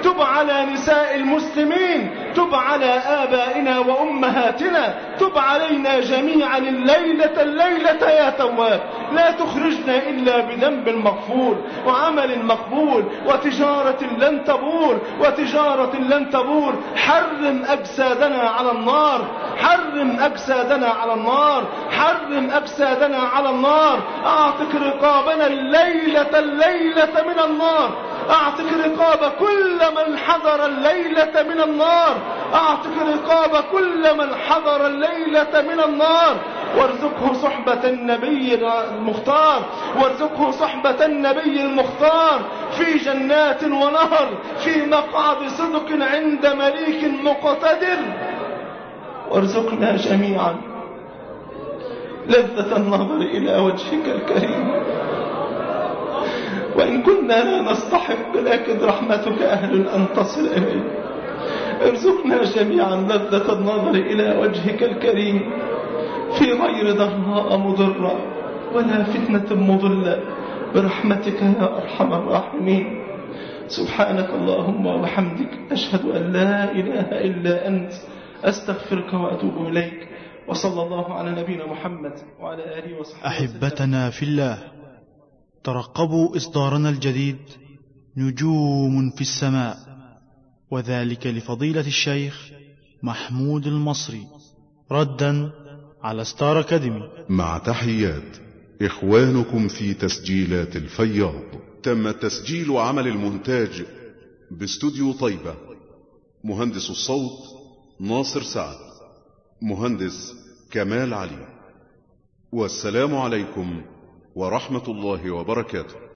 تب على نساء المسلمين تب على آبائنا وأمهاتنا تب علينا جميعا الليلة الليلة يا تواب لا تخرجنا إلا بذنب مغفور وعمل مقبول وتجارة لن تبور وتجارة لن تبور حرم أجسادنا على النار حرم أجسادنا على النار حرم أجسادنا على النار أعتق رقابنا الليلة الليلة من النار أعتق رقاب كل من حضر الليلة من النار أعتق رقاب كل من حضر الليلة من النار وارزقه صحبة النبي المختار وارزقه صحبة النبي المختار في جنات ونهر في مقعد صدق عند مليك مقتدر وارزقنا جميعا لذة النظر إلى وجهك الكريم وإن كنا لا نستحق لكن رحمتك أهل أن تصل إليه ارزقنا جميعا لذة النظر إلى وجهك الكريم في غير ضراء مضرة ولا فتنة مضلة برحمتك يا أرحم الراحمين سبحانك اللهم وبحمدك أشهد أن لا إله إلا أنت أستغفرك وأتوب إليك وصلى الله على نبينا محمد وعلى آله وصحبه أحبتنا في الله ترقبوا إصدارنا الجديد نجوم في السماء وذلك لفضيلة الشيخ محمود المصري ردا على ستار أكاديمي مع تحيات إخوانكم في تسجيلات الفياض تم تسجيل عمل المونتاج باستوديو طيبة مهندس الصوت ناصر سعد مهندس كمال علي والسلام عليكم ورحمة الله وبركاته